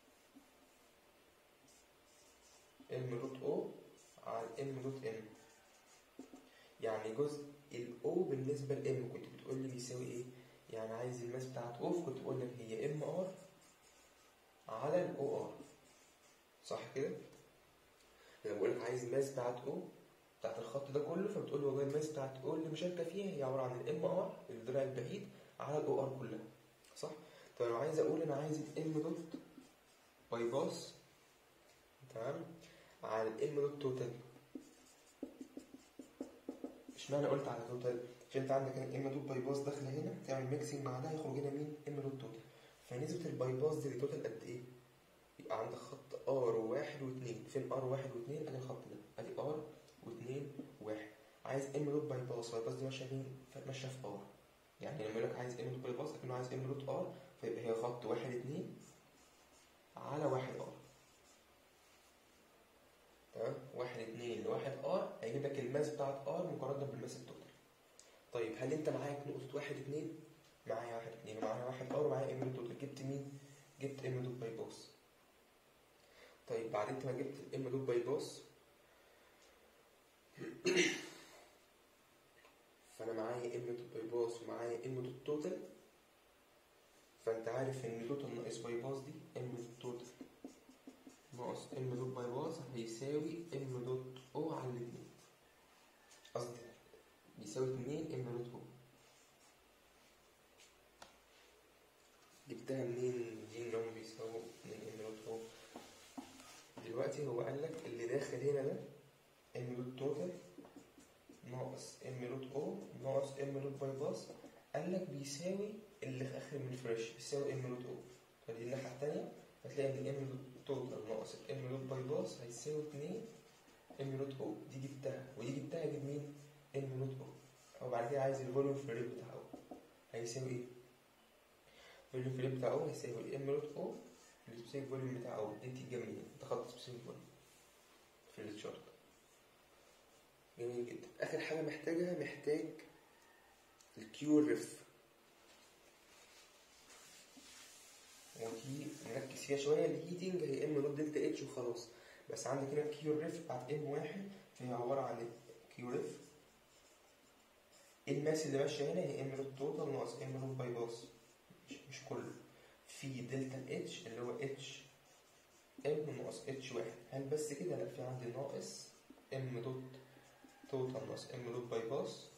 ام دوت او على ام دوت ام يعني جزء الاو بالنسبه لام كنت بتقول لي بيساوي ايه يعني عايز الماس بتاعت او كنت بقول لك هي ام ار على الاو ار صح كده لما بقول لك عايز الماس بتاعت او بتاعت الخط ده كله فبتقول لي والله الماس بتاعت او اللي مشاركه فيها هي عباره عن الام ار الدراع البعيد على الاو ار كلها صح طب انا عايز اقول انا عايز الام دوت باي باس تمام على الام دوت توتال اشمعنى قلت على توتال عشان انت عندك هنا ام دوت باي باس داخله هنا تعمل ميكسنج مع ده هيخرج هنا مين ام دوت توتال فنسبه الباي باس دي للتوتال قد ايه يبقى عندك خط ار واحد واثنين فين ار واحد واثنين ادي الخط ده ادي ار واثنين واحد عايز ام دوت باي باس باي باس دي ماشيه فين ماشيه في ار يعني لما يقول لك عايز ام دوت باي باس اكنه عايز ام دوت ار فيبقى هي خط واحد اتنين على واحد ار تمام واحد اتنين لواحد ار هيجيب لك الماس بتاعت ار مقارنة بالماس التوتال طيب هل انت معاك نقطة واحد اتنين؟ معايا واحد اتنين ومعايا واحد ار ومعايا ام دوت توتال جبت مين؟ جبت ام دوت باي باس طيب بعد انت ما جبت الام دوت باي باس فانا معايا ام دوت باي باس ومعايا ام دوت توتال فانت عارف ان توتال ناقص باي باس دي ام دوت توتال ناقص ام دوت باي باس هيساوي ام دوت او على الاتنين قصدي بيساوي اتنين ام دوت او جبتها منين دي انهم بيساووا اتنين ام دوت او دلوقتي هو قال لك اللي داخل هنا ده ام دوت توتال ناقص ام دوت او ناقص ام دوت باي باس قال لك بيساوي اللي في اخر من الفريش بيساوي ام دوت او فدي الناحيه التانيه هتلاقي ان الام دوت توتال ناقص الام دوت باي باس هيساوي 2 ام دوت او دي جبتها ودي جبتها اجيب مين؟ ام دوت او وبعد كده عايز الفوليوم في الريت بتاع او هيساوي ايه؟ الفوليوم في الريت بتاع او هيساوي الام دوت او السبيسيفيك فوليوم بتاع او دي تيجي منين؟ انت خدت سبيسيفيك فوليوم في الشارت جميل جدا اخر حاجه محتاجها محتاج الكيو ريف ودي نركز فيها شويه الهيتنج هي ام دوت دلتا اتش وخلاص بس عندك هنا الكيو ريف بتاعت ام واحد فهي عباره عن كيو ريف الماس اللي ماشيه هنا هي ام دوت توتال ناقص ام دوت باي باس مش, مش كله في دلتا اتش اللي هو اتش ام ناقص اتش واحد هل بس كده لا في عندي ناقص ام دوت توتال ناقص ام دوت باي باس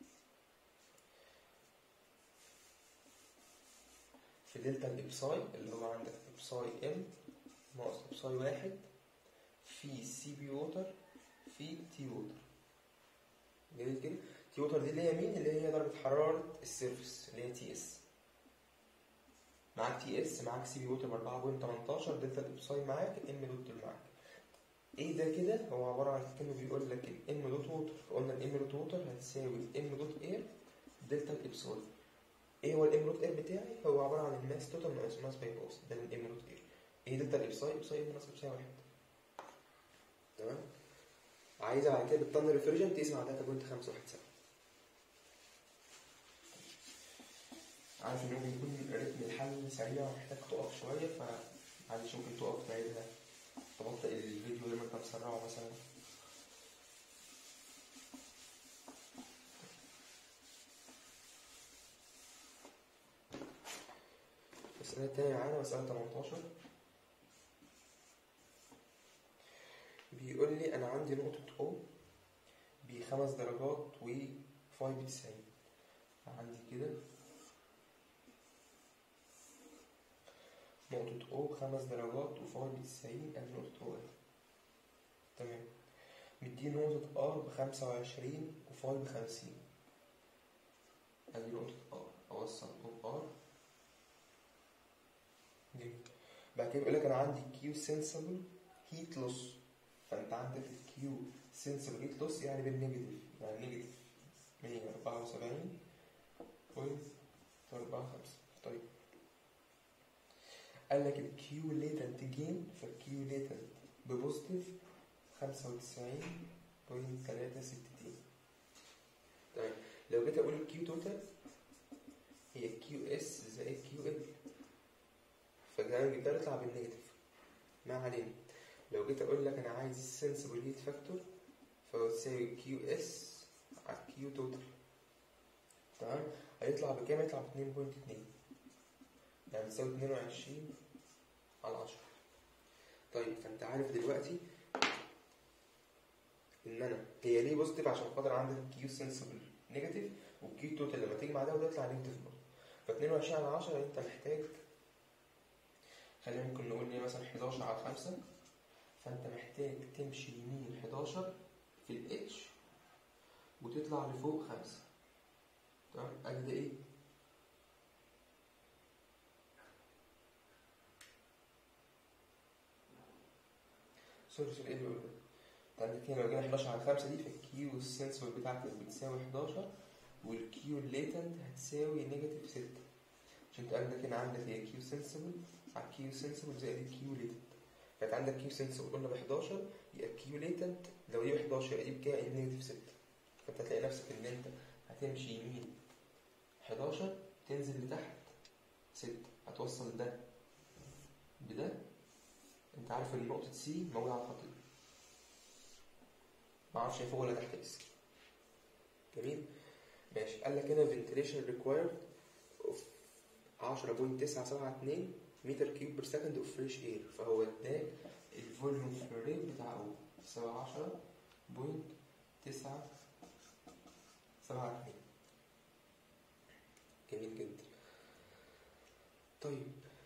في دلتا الابساي اللي هو عندك ابساي ام ناقص ابساي واحد في سي بي ووتر في تي ووتر جميل كده تي ووتر دي اللي هي مين اللي هي درجة حرارة السيرفس اللي هي تي اس معاك تي اس معاك سي بي ووتر ب 4.18 دلتا الابساي معاك الام دوت معاك ايه ده كده هو عبارة عن كأنه بيقول لك الام دوت ووتر فقلنا الام دوت ووتر هتساوي الام دوت اير دلتا الابساي ايه هو الام دوت اير بتاعي هو عبارة عن الماس توتال ناقص ماس باي باس ده الام دوت اير ايه دلتا الابساي ابساي ناقص ابساي واحد تمام عايزة بعد كده بالطن ريفرجن تقيس مع 3.517 عارف ان ممكن يكون رتم الحل سريع ومحتاج تقف شوية فمعلش ممكن تقف تعيدها تبطئ الفيديو لما انت مسرعه مثلا المسألة التانية معانا مسألة 18 بيقول لي أنا عندي نقطة O بخمس درجات و فاي بتسعين عندي كده نقطة O خمس درجات وفاي بتسعين أدي نقطة O تمام مديني نقطة R بخمسة وعشرين وفاي بخمسين أدي نقطة R أوصل O R جميل بعد كده بيقول لك أنا عندي Q sensible heat loss فأنت عندك ال Q sensible heat loss يعني بالنيجاتيف يعني نيجاتيف مية أربعة وسبعين بوينت أربعة خمسة طيب قال لك الكيو ليتنت جين فالكيو ليتنت ببوزيتيف خمسة وتسعين بوينت تلاتة ستين تمام لو جيت أقول الكيو توتال هي كيو اس زائد كيو ال فالكلام ده يطلع بالنيجاتيف ما علينا لو جيت أقول لك أنا عايز السنسبل هيت فاكتور فهو تساوي كيو اس على كيو توتال تمام هيطلع بكام؟ هيطلع باتنين بوينت اتنين يعني تساوي اتنين وعشرين على عشرة طيب فانت عارف دلوقتي ان انا هي ليه بوزيتيف عشان خاطر عندك كيو سنسبل نيجاتيف والكيو توتال لما تيجي مع ده وده يطلع نيجاتيف برضه ف 22 على 10 انت محتاج خلينا ممكن نقول لي مثلا 11 على 5 فانت محتاج تمشي يمين 11 في الاتش وتطلع لفوق 5 تمام ادي ده ايه؟ سوري سوري ايه اللي بقوله ده؟ انت عندك هنا لو جينا 11 على 5 دي فالكيو السنسور بتاعتك بتساوي 11 والكيو الليتنت هتساوي نيجاتيف 6 عشان انت عندك هنا عندك هي كيو سنسبل على كيو سنسبل زائد الكيو ليتنت فانت عندك كيو سنسبل قلنا ب 11 يبقى كيو ليتنت لو دي ب 11 يبقى دي بكام؟ نيجاتيف 6 فانت هتلاقي نفسك ان انت هتمشي يمين 11 تنزل لتحت 6 هتوصل ده بده انت عارف ان نقطة سي موجودة على الخط ده معرفش هي فوق ولا تحت بس جميل ماشي قال لك هنا ventilation required of 10.972 متر كيوب بير سكند اوف فريش اير فهو اداك الفوليوم فلو ريت بتاع او يساوي 10.972 جميل جدا طيب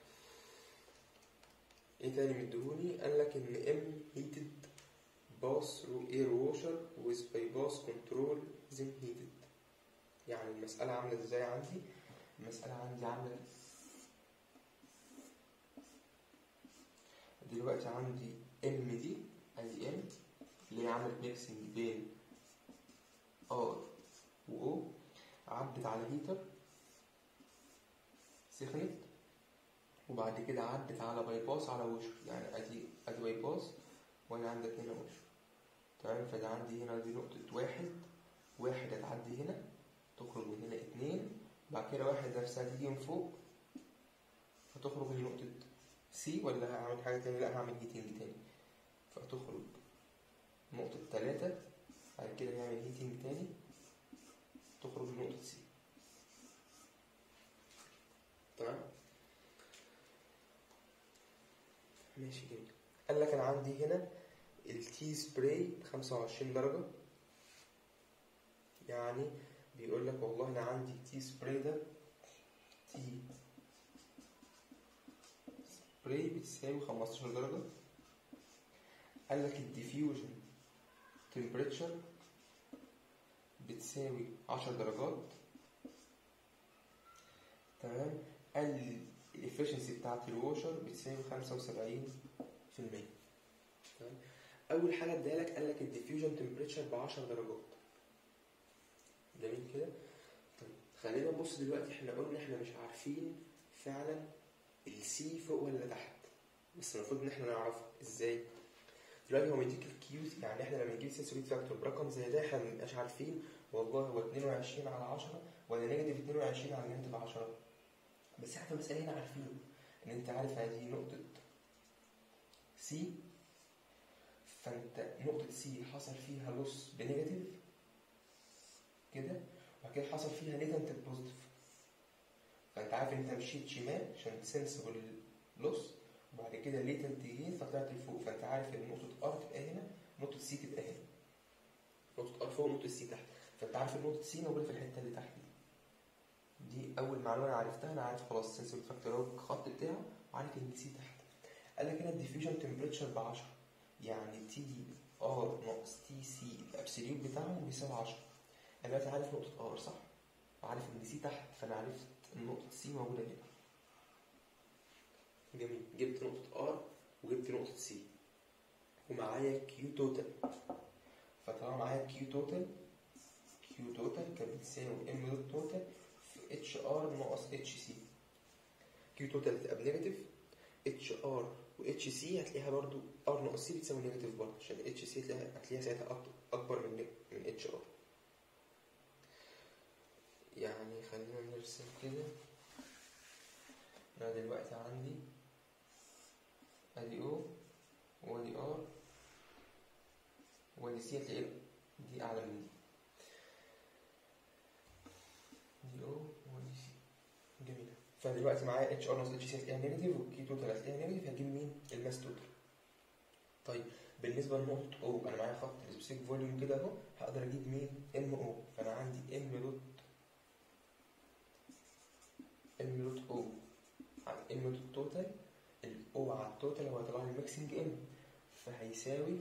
ايه تاني مديهوني قال لك ان ام هيتد باس through air washer with bypass control then heated يعني المسألة عاملة ازاي عندي المسألة عندي عاملة دلوقتي عندي ام دي ادي ام اللي هي عملت ميكسنج بين ار و او عدت على هيتر سخنت وبعد كده عدت على بايباس على وش يعني ادي ادي بايباس وانا عندك هنا وش تمام فده عندي هنا دي نقطة واحد واحد هتعدي هنا تخرج من هنا اتنين بعد كده واحد نفسها تيجي من فوق فتخرج من نقطة سي ولا هعمل حاجة تانية لا هعمل هيتنج تاني فتخرج نقطة تلاتة بعد كده نعمل هيتنج تاني تخرج من نقطة سي تمام ماشي جميل قال لك انا عندي هنا التي سبراي 25 درجة يعني بيقول لك والله انا عندي التي سبراي ده تي سبراي بتساوي 15 درجة قال لك الديفيوجن تمبريتشر بتساوي 10 درجات تمام قال لي الافشنسي بتاعت الواشر بتساوي 75% تمام اول حاجه اداها لك قال لك الديفيوجن تمبريتشر ب 10 درجات جميل كده طيب خلينا نبص دلوقتي احنا قلنا احنا مش عارفين فعلا السي فوق ولا تحت بس المفروض ان احنا نعرفها ازاي دلوقتي هو مديك الكيوز يعني احنا لما نجيب سنسوريت فاكتور برقم زي ده احنا مبنبقاش عارفين والله هو 22 على 10 ولا نيجاتيف 22 على نيجاتيف 10 بس احنا في المسألة هنا عارفين ان انت عارف هذه نقطة سي فانت نقطة سي حصل فيها لوس بنيجاتيف كده وبعد كده حصل فيها نيجاتيف بوزيتيف فانت عارف انت مشيت شمال عشان تسنسبل اللوس وبعد كده ليتنت جين فطلعت لفوق فانت عارف ان نقطة ار تبقى هنا نقطة سي تبقى هنا نقطة ار فوق ونقطة سي تحت فانت عارف ان نقطة سي موجودة في الحتة اللي تحت دي دي اول معلومه انا عرفتها انا عارف خلاص سنسور فاكتور هو الخط بتاعه وعارف ان سي تحت قال لك هنا الديفيوجن تمبريتشر ب 10 يعني تي ار ناقص تي سي الابسوليوت بتاعهم بيساوي 10 انا دلوقتي عارف نقطه ار صح وعارف ان سي تحت فانا عرفت ان نقطه سي موجوده هنا جميل جبت نقطه ار وجبت نقطه سي ومعايا كيو توتال فطالما معايا كيو توتال كيو توتال كان بتساوي ام دوت توتال اتش ار ناقص اتش سي كيو توتال هتبقى بنيجاتيف اتش ار واتش سي هتلاقيها برضو ار ناقص سي بتساوي نيجاتيف برضه عشان اتش سي هتلاقيها هتلاقيها ساعتها أك- اكبر من من اتش ار يعني خلينا نرسم كده انا دلوقتي عندي ادي او وادي ار وادي سي هتلاقي دي اعلى من دي دي او ودي سي جميلة فدلوقتي معايا اتش ار ناقص اتش سي هتلاقيها نيجاتيف والكي توتال هتلاقيها نيجاتيف هجيب مين؟ الماس توتال طيب بالنسبة لنقطة او انا معايا خط السبيسيفيك فوليوم كده اهو هقدر اجيب مين؟ ام او فانا عندي ام دوت ام دوت او على ام دوت توتال الاو على التوتال هو هيطلع لي الميكسنج ام فهيساوي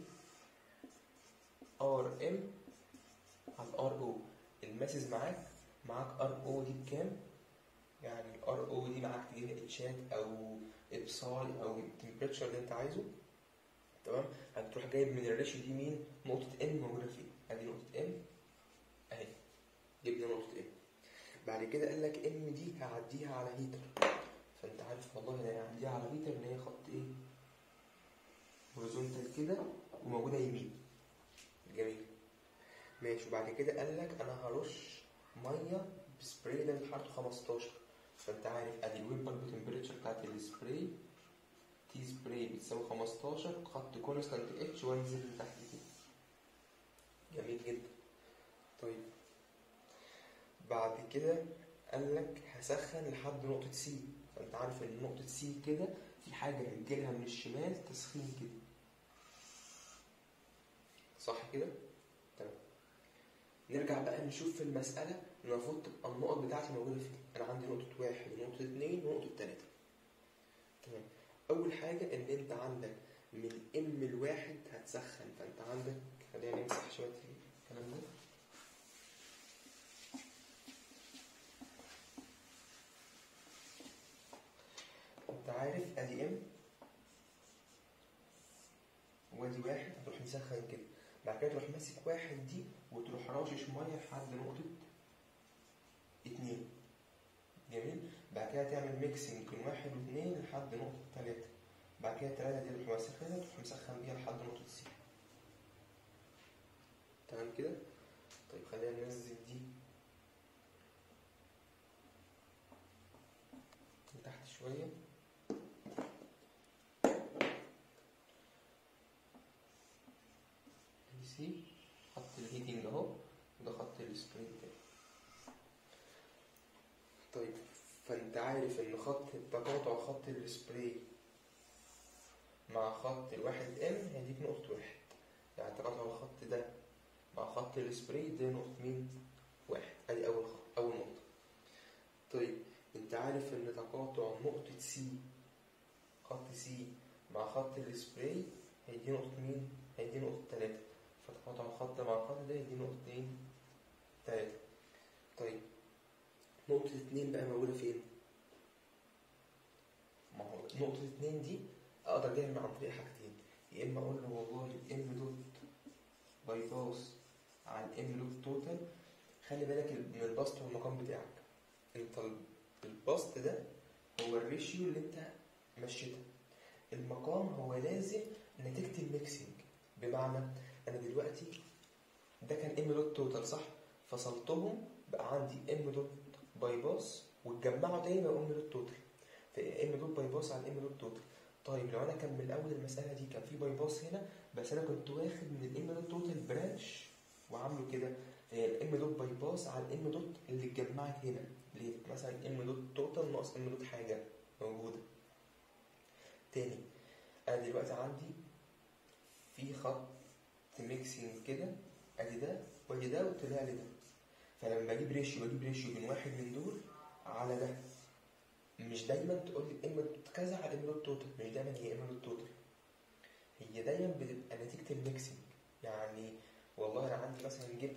ار ام على الار او الماسز معاك معاك ار او دي بكام؟ يعني الار او دي معاك تجيب اتشات او ابصال او التمبريتشر اللي انت عايزه تمام هتروح جايب من الريشيو دي مين نقطة ام موجودة فين ادي نقطة ام اهي جبنا نقطة ام بعد كده قال لك ام دي هعديها على هيتر فانت عارف والله انا هعديها على هيتر ان هي خط ايه هوريزونتال كده وموجودة يمين جميل ماشي وبعد كده قال لك انا هرش ميه بسبراي ده حرارته 15 فانت عارف ادي الويب بالب تمبريتشر بتاعت السبراي تي في سبراي بتساوي 15 خط كونستانت اتش وانزل لتحت كده جميل جدا طيب بعد كده قال لك هسخن لحد نقطة سي فانت عارف ان نقطة سي كده في حاجة هتجيلها من الشمال تسخين كده صح كده؟ تمام نرجع بقى نشوف في المسألة المفروض تبقى النقط بتاعتي موجودة فين أنا عندي نقطة واحد ونقطة اتنين ونقطة تلاتة تمام أول حاجة إن أنت عندك من ام الواحد هتسخن فأنت عندك خلينا نمسح شوية الكلام ده أنت عارف أدي ام وادي واحد هتروح مسخن كده بعد كده تروح ماسك واحد دي وتروح راشش ميه لحد نقطة اتنين جميل بعد كده تعمل ميكسنج بين واحد واتنين لحد نقطة تلاتة بعد كده تلاتة دي تروح ماسكها تروح مسخن بيها لحد نقطة سي تمام كده طيب خلينا ننزل دي لتحت شوية دي سي خط الهيتنج اهو وده خط السبريد بتاعي طيب فانت عارف ان خط تقاطع خط السبراي مع خط الواحد ام هيديك نقطة واحد يعني تقاطع الخط ده مع خط السبراي ده نقطة مين؟ واحد ادي اول خط اول نقطة طيب انت عارف ان تقاطع نقطة سي خط سي مع خط السبراي هيدي نقطة مين؟ هيدي نقطة تلاتة فتقاطع الخط مع الخط ده يدي نقطتين تلاتة طيب نقطة اتنين بقى موجودة فين؟ ما هو نقطة اتنين دي أقدر أجيبها عن طريق حاجتين يا إما أقول له والله الإم دوت باي باس على الإم دوت توتال خلي بالك من البسط والمقام بتاعك أنت البسط ده هو الريشيو اللي أنت مشيتها المقام هو لازم نتيجة الميكسينج بمعنى أنا دلوقتي ده كان إم دوت توتال صح؟ فصلتهم بقى عندي إم دوت باي باس واتجمعوا تاني بقوا ام دوت توتال فام دوت باي باس على ام دوت توتال طيب لو انا كان من الاول المساله دي كان في باي باس هنا بس انا كنت واخد من الام دوت توتال برانش وعامله كده فهي الام دوت باي باس على الام دوت اللي اتجمعت هنا ليه مثلا ام دوت توتال ناقص ام دوت حاجه موجوده تاني انا دلوقتي عندي في خط ميكسينج كده ادي ده وادي ده وطلع لي ده فلما بجيب ريشيو بجيب ريشيو من واحد من دول على ده مش دايما تقول لي ام كذا على ام دوت توتال مش دايما هي ام دوت توتال هي دايما بتبقى نتيجة الميكسينج يعني والله انا عندي مثلا جبت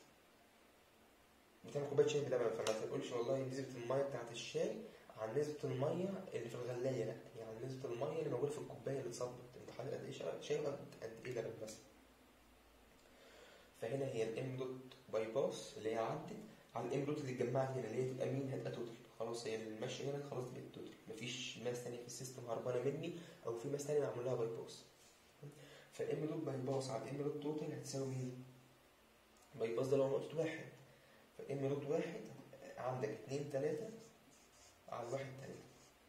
بتعمل كوبايه شاي بلبن فما تقولش والله نسبة المية بتاعت الشاي عن نسبة المية اللي في الغلاية لا يعني نسبة المية اللي موجودة في الكوباية اللي اتصبت انت حاطط قد ايه شاي قد ايه لبن مثلا فهنا هي الام دوت باي باس اللي هي عدت على الام دوت اللي اتجمعت هنا اللي هي تبقى مين هتبقى توتال خلاص هي المشي هنا خلاص بقت توتال مفيش ماس تانية في السيستم هربانة مني او في ماس تانية معمول لها باي باس فالام دوت باي باس على الام دوت توتال هتساوي مين؟ باي باس ده لو نقطة واحد فالام دوت واحد عندك اتنين تلاتة على الواحد تلاتة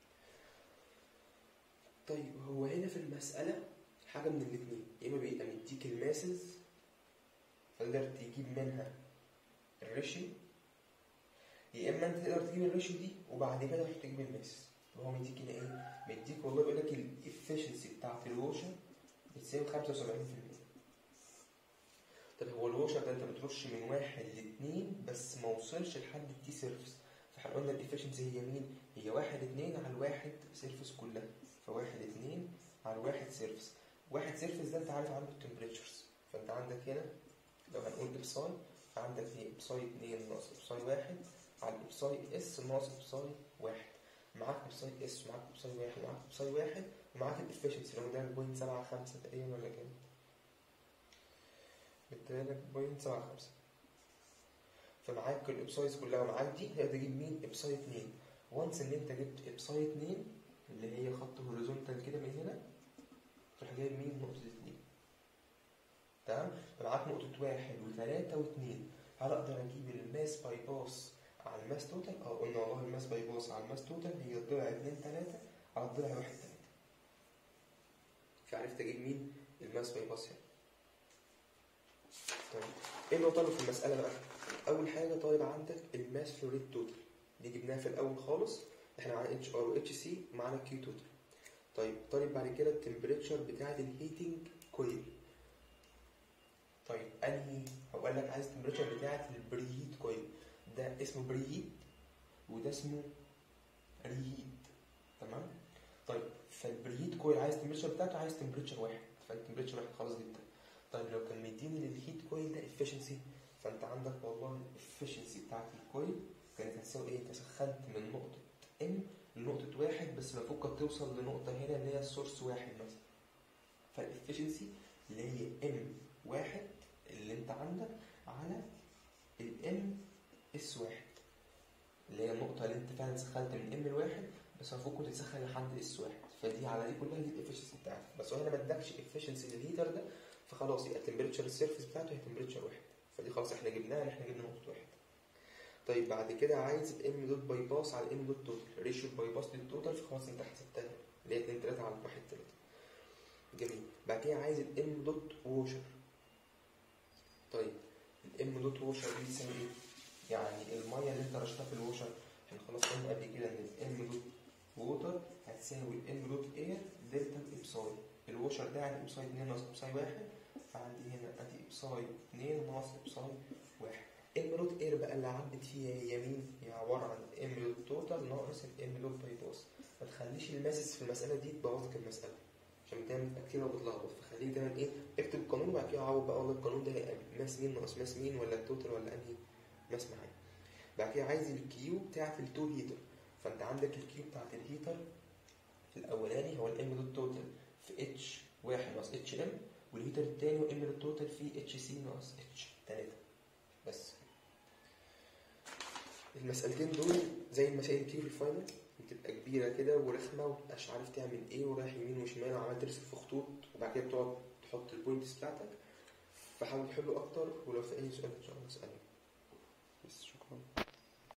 طيب هو هنا في المسألة حاجة من الاتنين يا إما بيبقى مديك الماسز تقدر تجيب منها الريشيو يا اما انت تقدر تجيب الريشيو دي وبعد كده تروح تجيب الماس هو مديك هنا ايه؟ مديك والله بيقول لك الافشنسي بتاعت الوشر بتساوي 75% طب هو الوشر ده انت بترش من واحد لاتنين بس ما وصلش لحد التي سيرفس فاحنا قلنا الافشنسي هي مين؟ هي واحد اتنين على الواحد سيرفس كلها فواحد اتنين على الواحد سيرفس واحد سيرفس ده انت عارف عنده التمبريتشرز فانت عندك هنا لو هنقول ابساي فعندك هي ابساي 2 ناقص ابساي 1 على الابساي اس ناقص ابساي 1 معاك ابساي اس ومعاك ابساي 1 ومعاك ابساي 1 ومعاك الافشنسي لو ده بوينت 7 5 تقريبا ولا كام؟ بالتالي بوينت 7 5 فمعاك الابسايز كلها ومعاك دي تقدر تجيب مين؟ ابساي 2 وانس ان انت جبت ابساي 2 اللي هي خط هوريزونتال كده من هنا تروح جايب مين؟ نقطة 2 تمام فمعاك نقطة واحد وثلاثة واثنين هل أقدر أجيب الماس باي باس على الماس توتال؟ أه قلنا والله الماس باي باس على الماس توتال هي الضلع اتنين تلاتة على الضلع واحد تلاتة فعرفت اجيب مين الماس باي باس يعني طيب ايه اللي هو طالبه في المساله بقى اول حاجه طالب عندك الماس فلو ريت توتال دي جبناها في الاول خالص احنا معانا اتش ار واتش سي معانا كيو توتال طيب طالب بعد كده التمبريتشر بتاعه الهيتنج كويل طيب انهي هو قال لك عايز التمبريتشر بتاعه البريهيت كويل ده اسمه بريهيت وده اسمه ريهيت تمام طيب فالبريهيت كويل عايز التمبريتشر بتاعته عايز تمبريتشر واحد فالتمبريتشر واحد خلاص جدا طيب لو كان مديني للهيت كويل ده efficiency فانت عندك والله الافشنسي بتاعت الكويل كانت هتساوي ايه؟ انت سخنت من نقطة ام لنقطة واحد بس المفروض كانت توصل لنقطة هنا اللي هي السورس واحد مثلا فالافشنسي اللي هي ام واحد اللي انت عندك على الام اس واحد اللي هي النقطة اللي انت فعلا سخنت من ام لواحد بس المفروض كنت تسخن لحد اس واحد فدي على دي كلها دي الافشنسي بتاعتك بس هو هنا ما ادكش افشنسي للهيتر ده فخلاص يبقى التمبريتشر السيرفيس بتاعته هي تمبريتشر واحد فدي خلاص احنا جبناها احنا جبنا نقطة واحد طيب بعد كده عايز الام دوت باي باس على الام دوت توتال ريشيو باي باس للتوتال فخلاص انت حسبتها اللي هي 2 3 على 1 3 جميل بعد كده عايز الام دوت ووشر طيب الام دوت ووشر دي بتساوي ايه؟ يعني الميه اللي انت رشتها في الووشر احنا خلاص قلنا قبل كده ان الام دوت ووتر هتساوي الام دوت اير دلتا الابساي الووشر ده يعني ابساي 2 ناقص ابساي 1 فعندي هنا ادي ابساي 2 ناقص ابساي 1 ام دوت اير بقى اللي عدت فيها هي مين؟ هي عباره عن ام دوت توتال ناقص الام دوت باي باس ما تخليش الماسس في المساله دي تبوظ لك المساله عشان دايما بتبقى كتير وبتلخبط فخليك دايما ايه اكتب القانون وبعد كده عوض بقى والله القانون ده هيبقى ماس مين ناقص ماس مين ولا التوتال ولا انهي ماس معايا بعد كده عايز الكيو بتاعت التو هيتر فانت عندك الكيو بتاعت الهيتر الاولاني هو الام دوت توتال في اتش واحد ناقص اتش ام والهيتر التاني هو ام دوت توتال في اتش سي ناقص اتش تلاته بس المسألتين دول زي المسائل اللي بتيجي في الفاينل بتبقى كبيرة كده ورخمة ومتبقاش عارف تعمل ايه ورايح يمين وشمال وعمال ترسم في خطوط وبعد كده بتقعد تحط البوينتس بتاعتك فحاول تحله أكتر ولو في أي سؤال إن شاء الله اسألني بس شكرا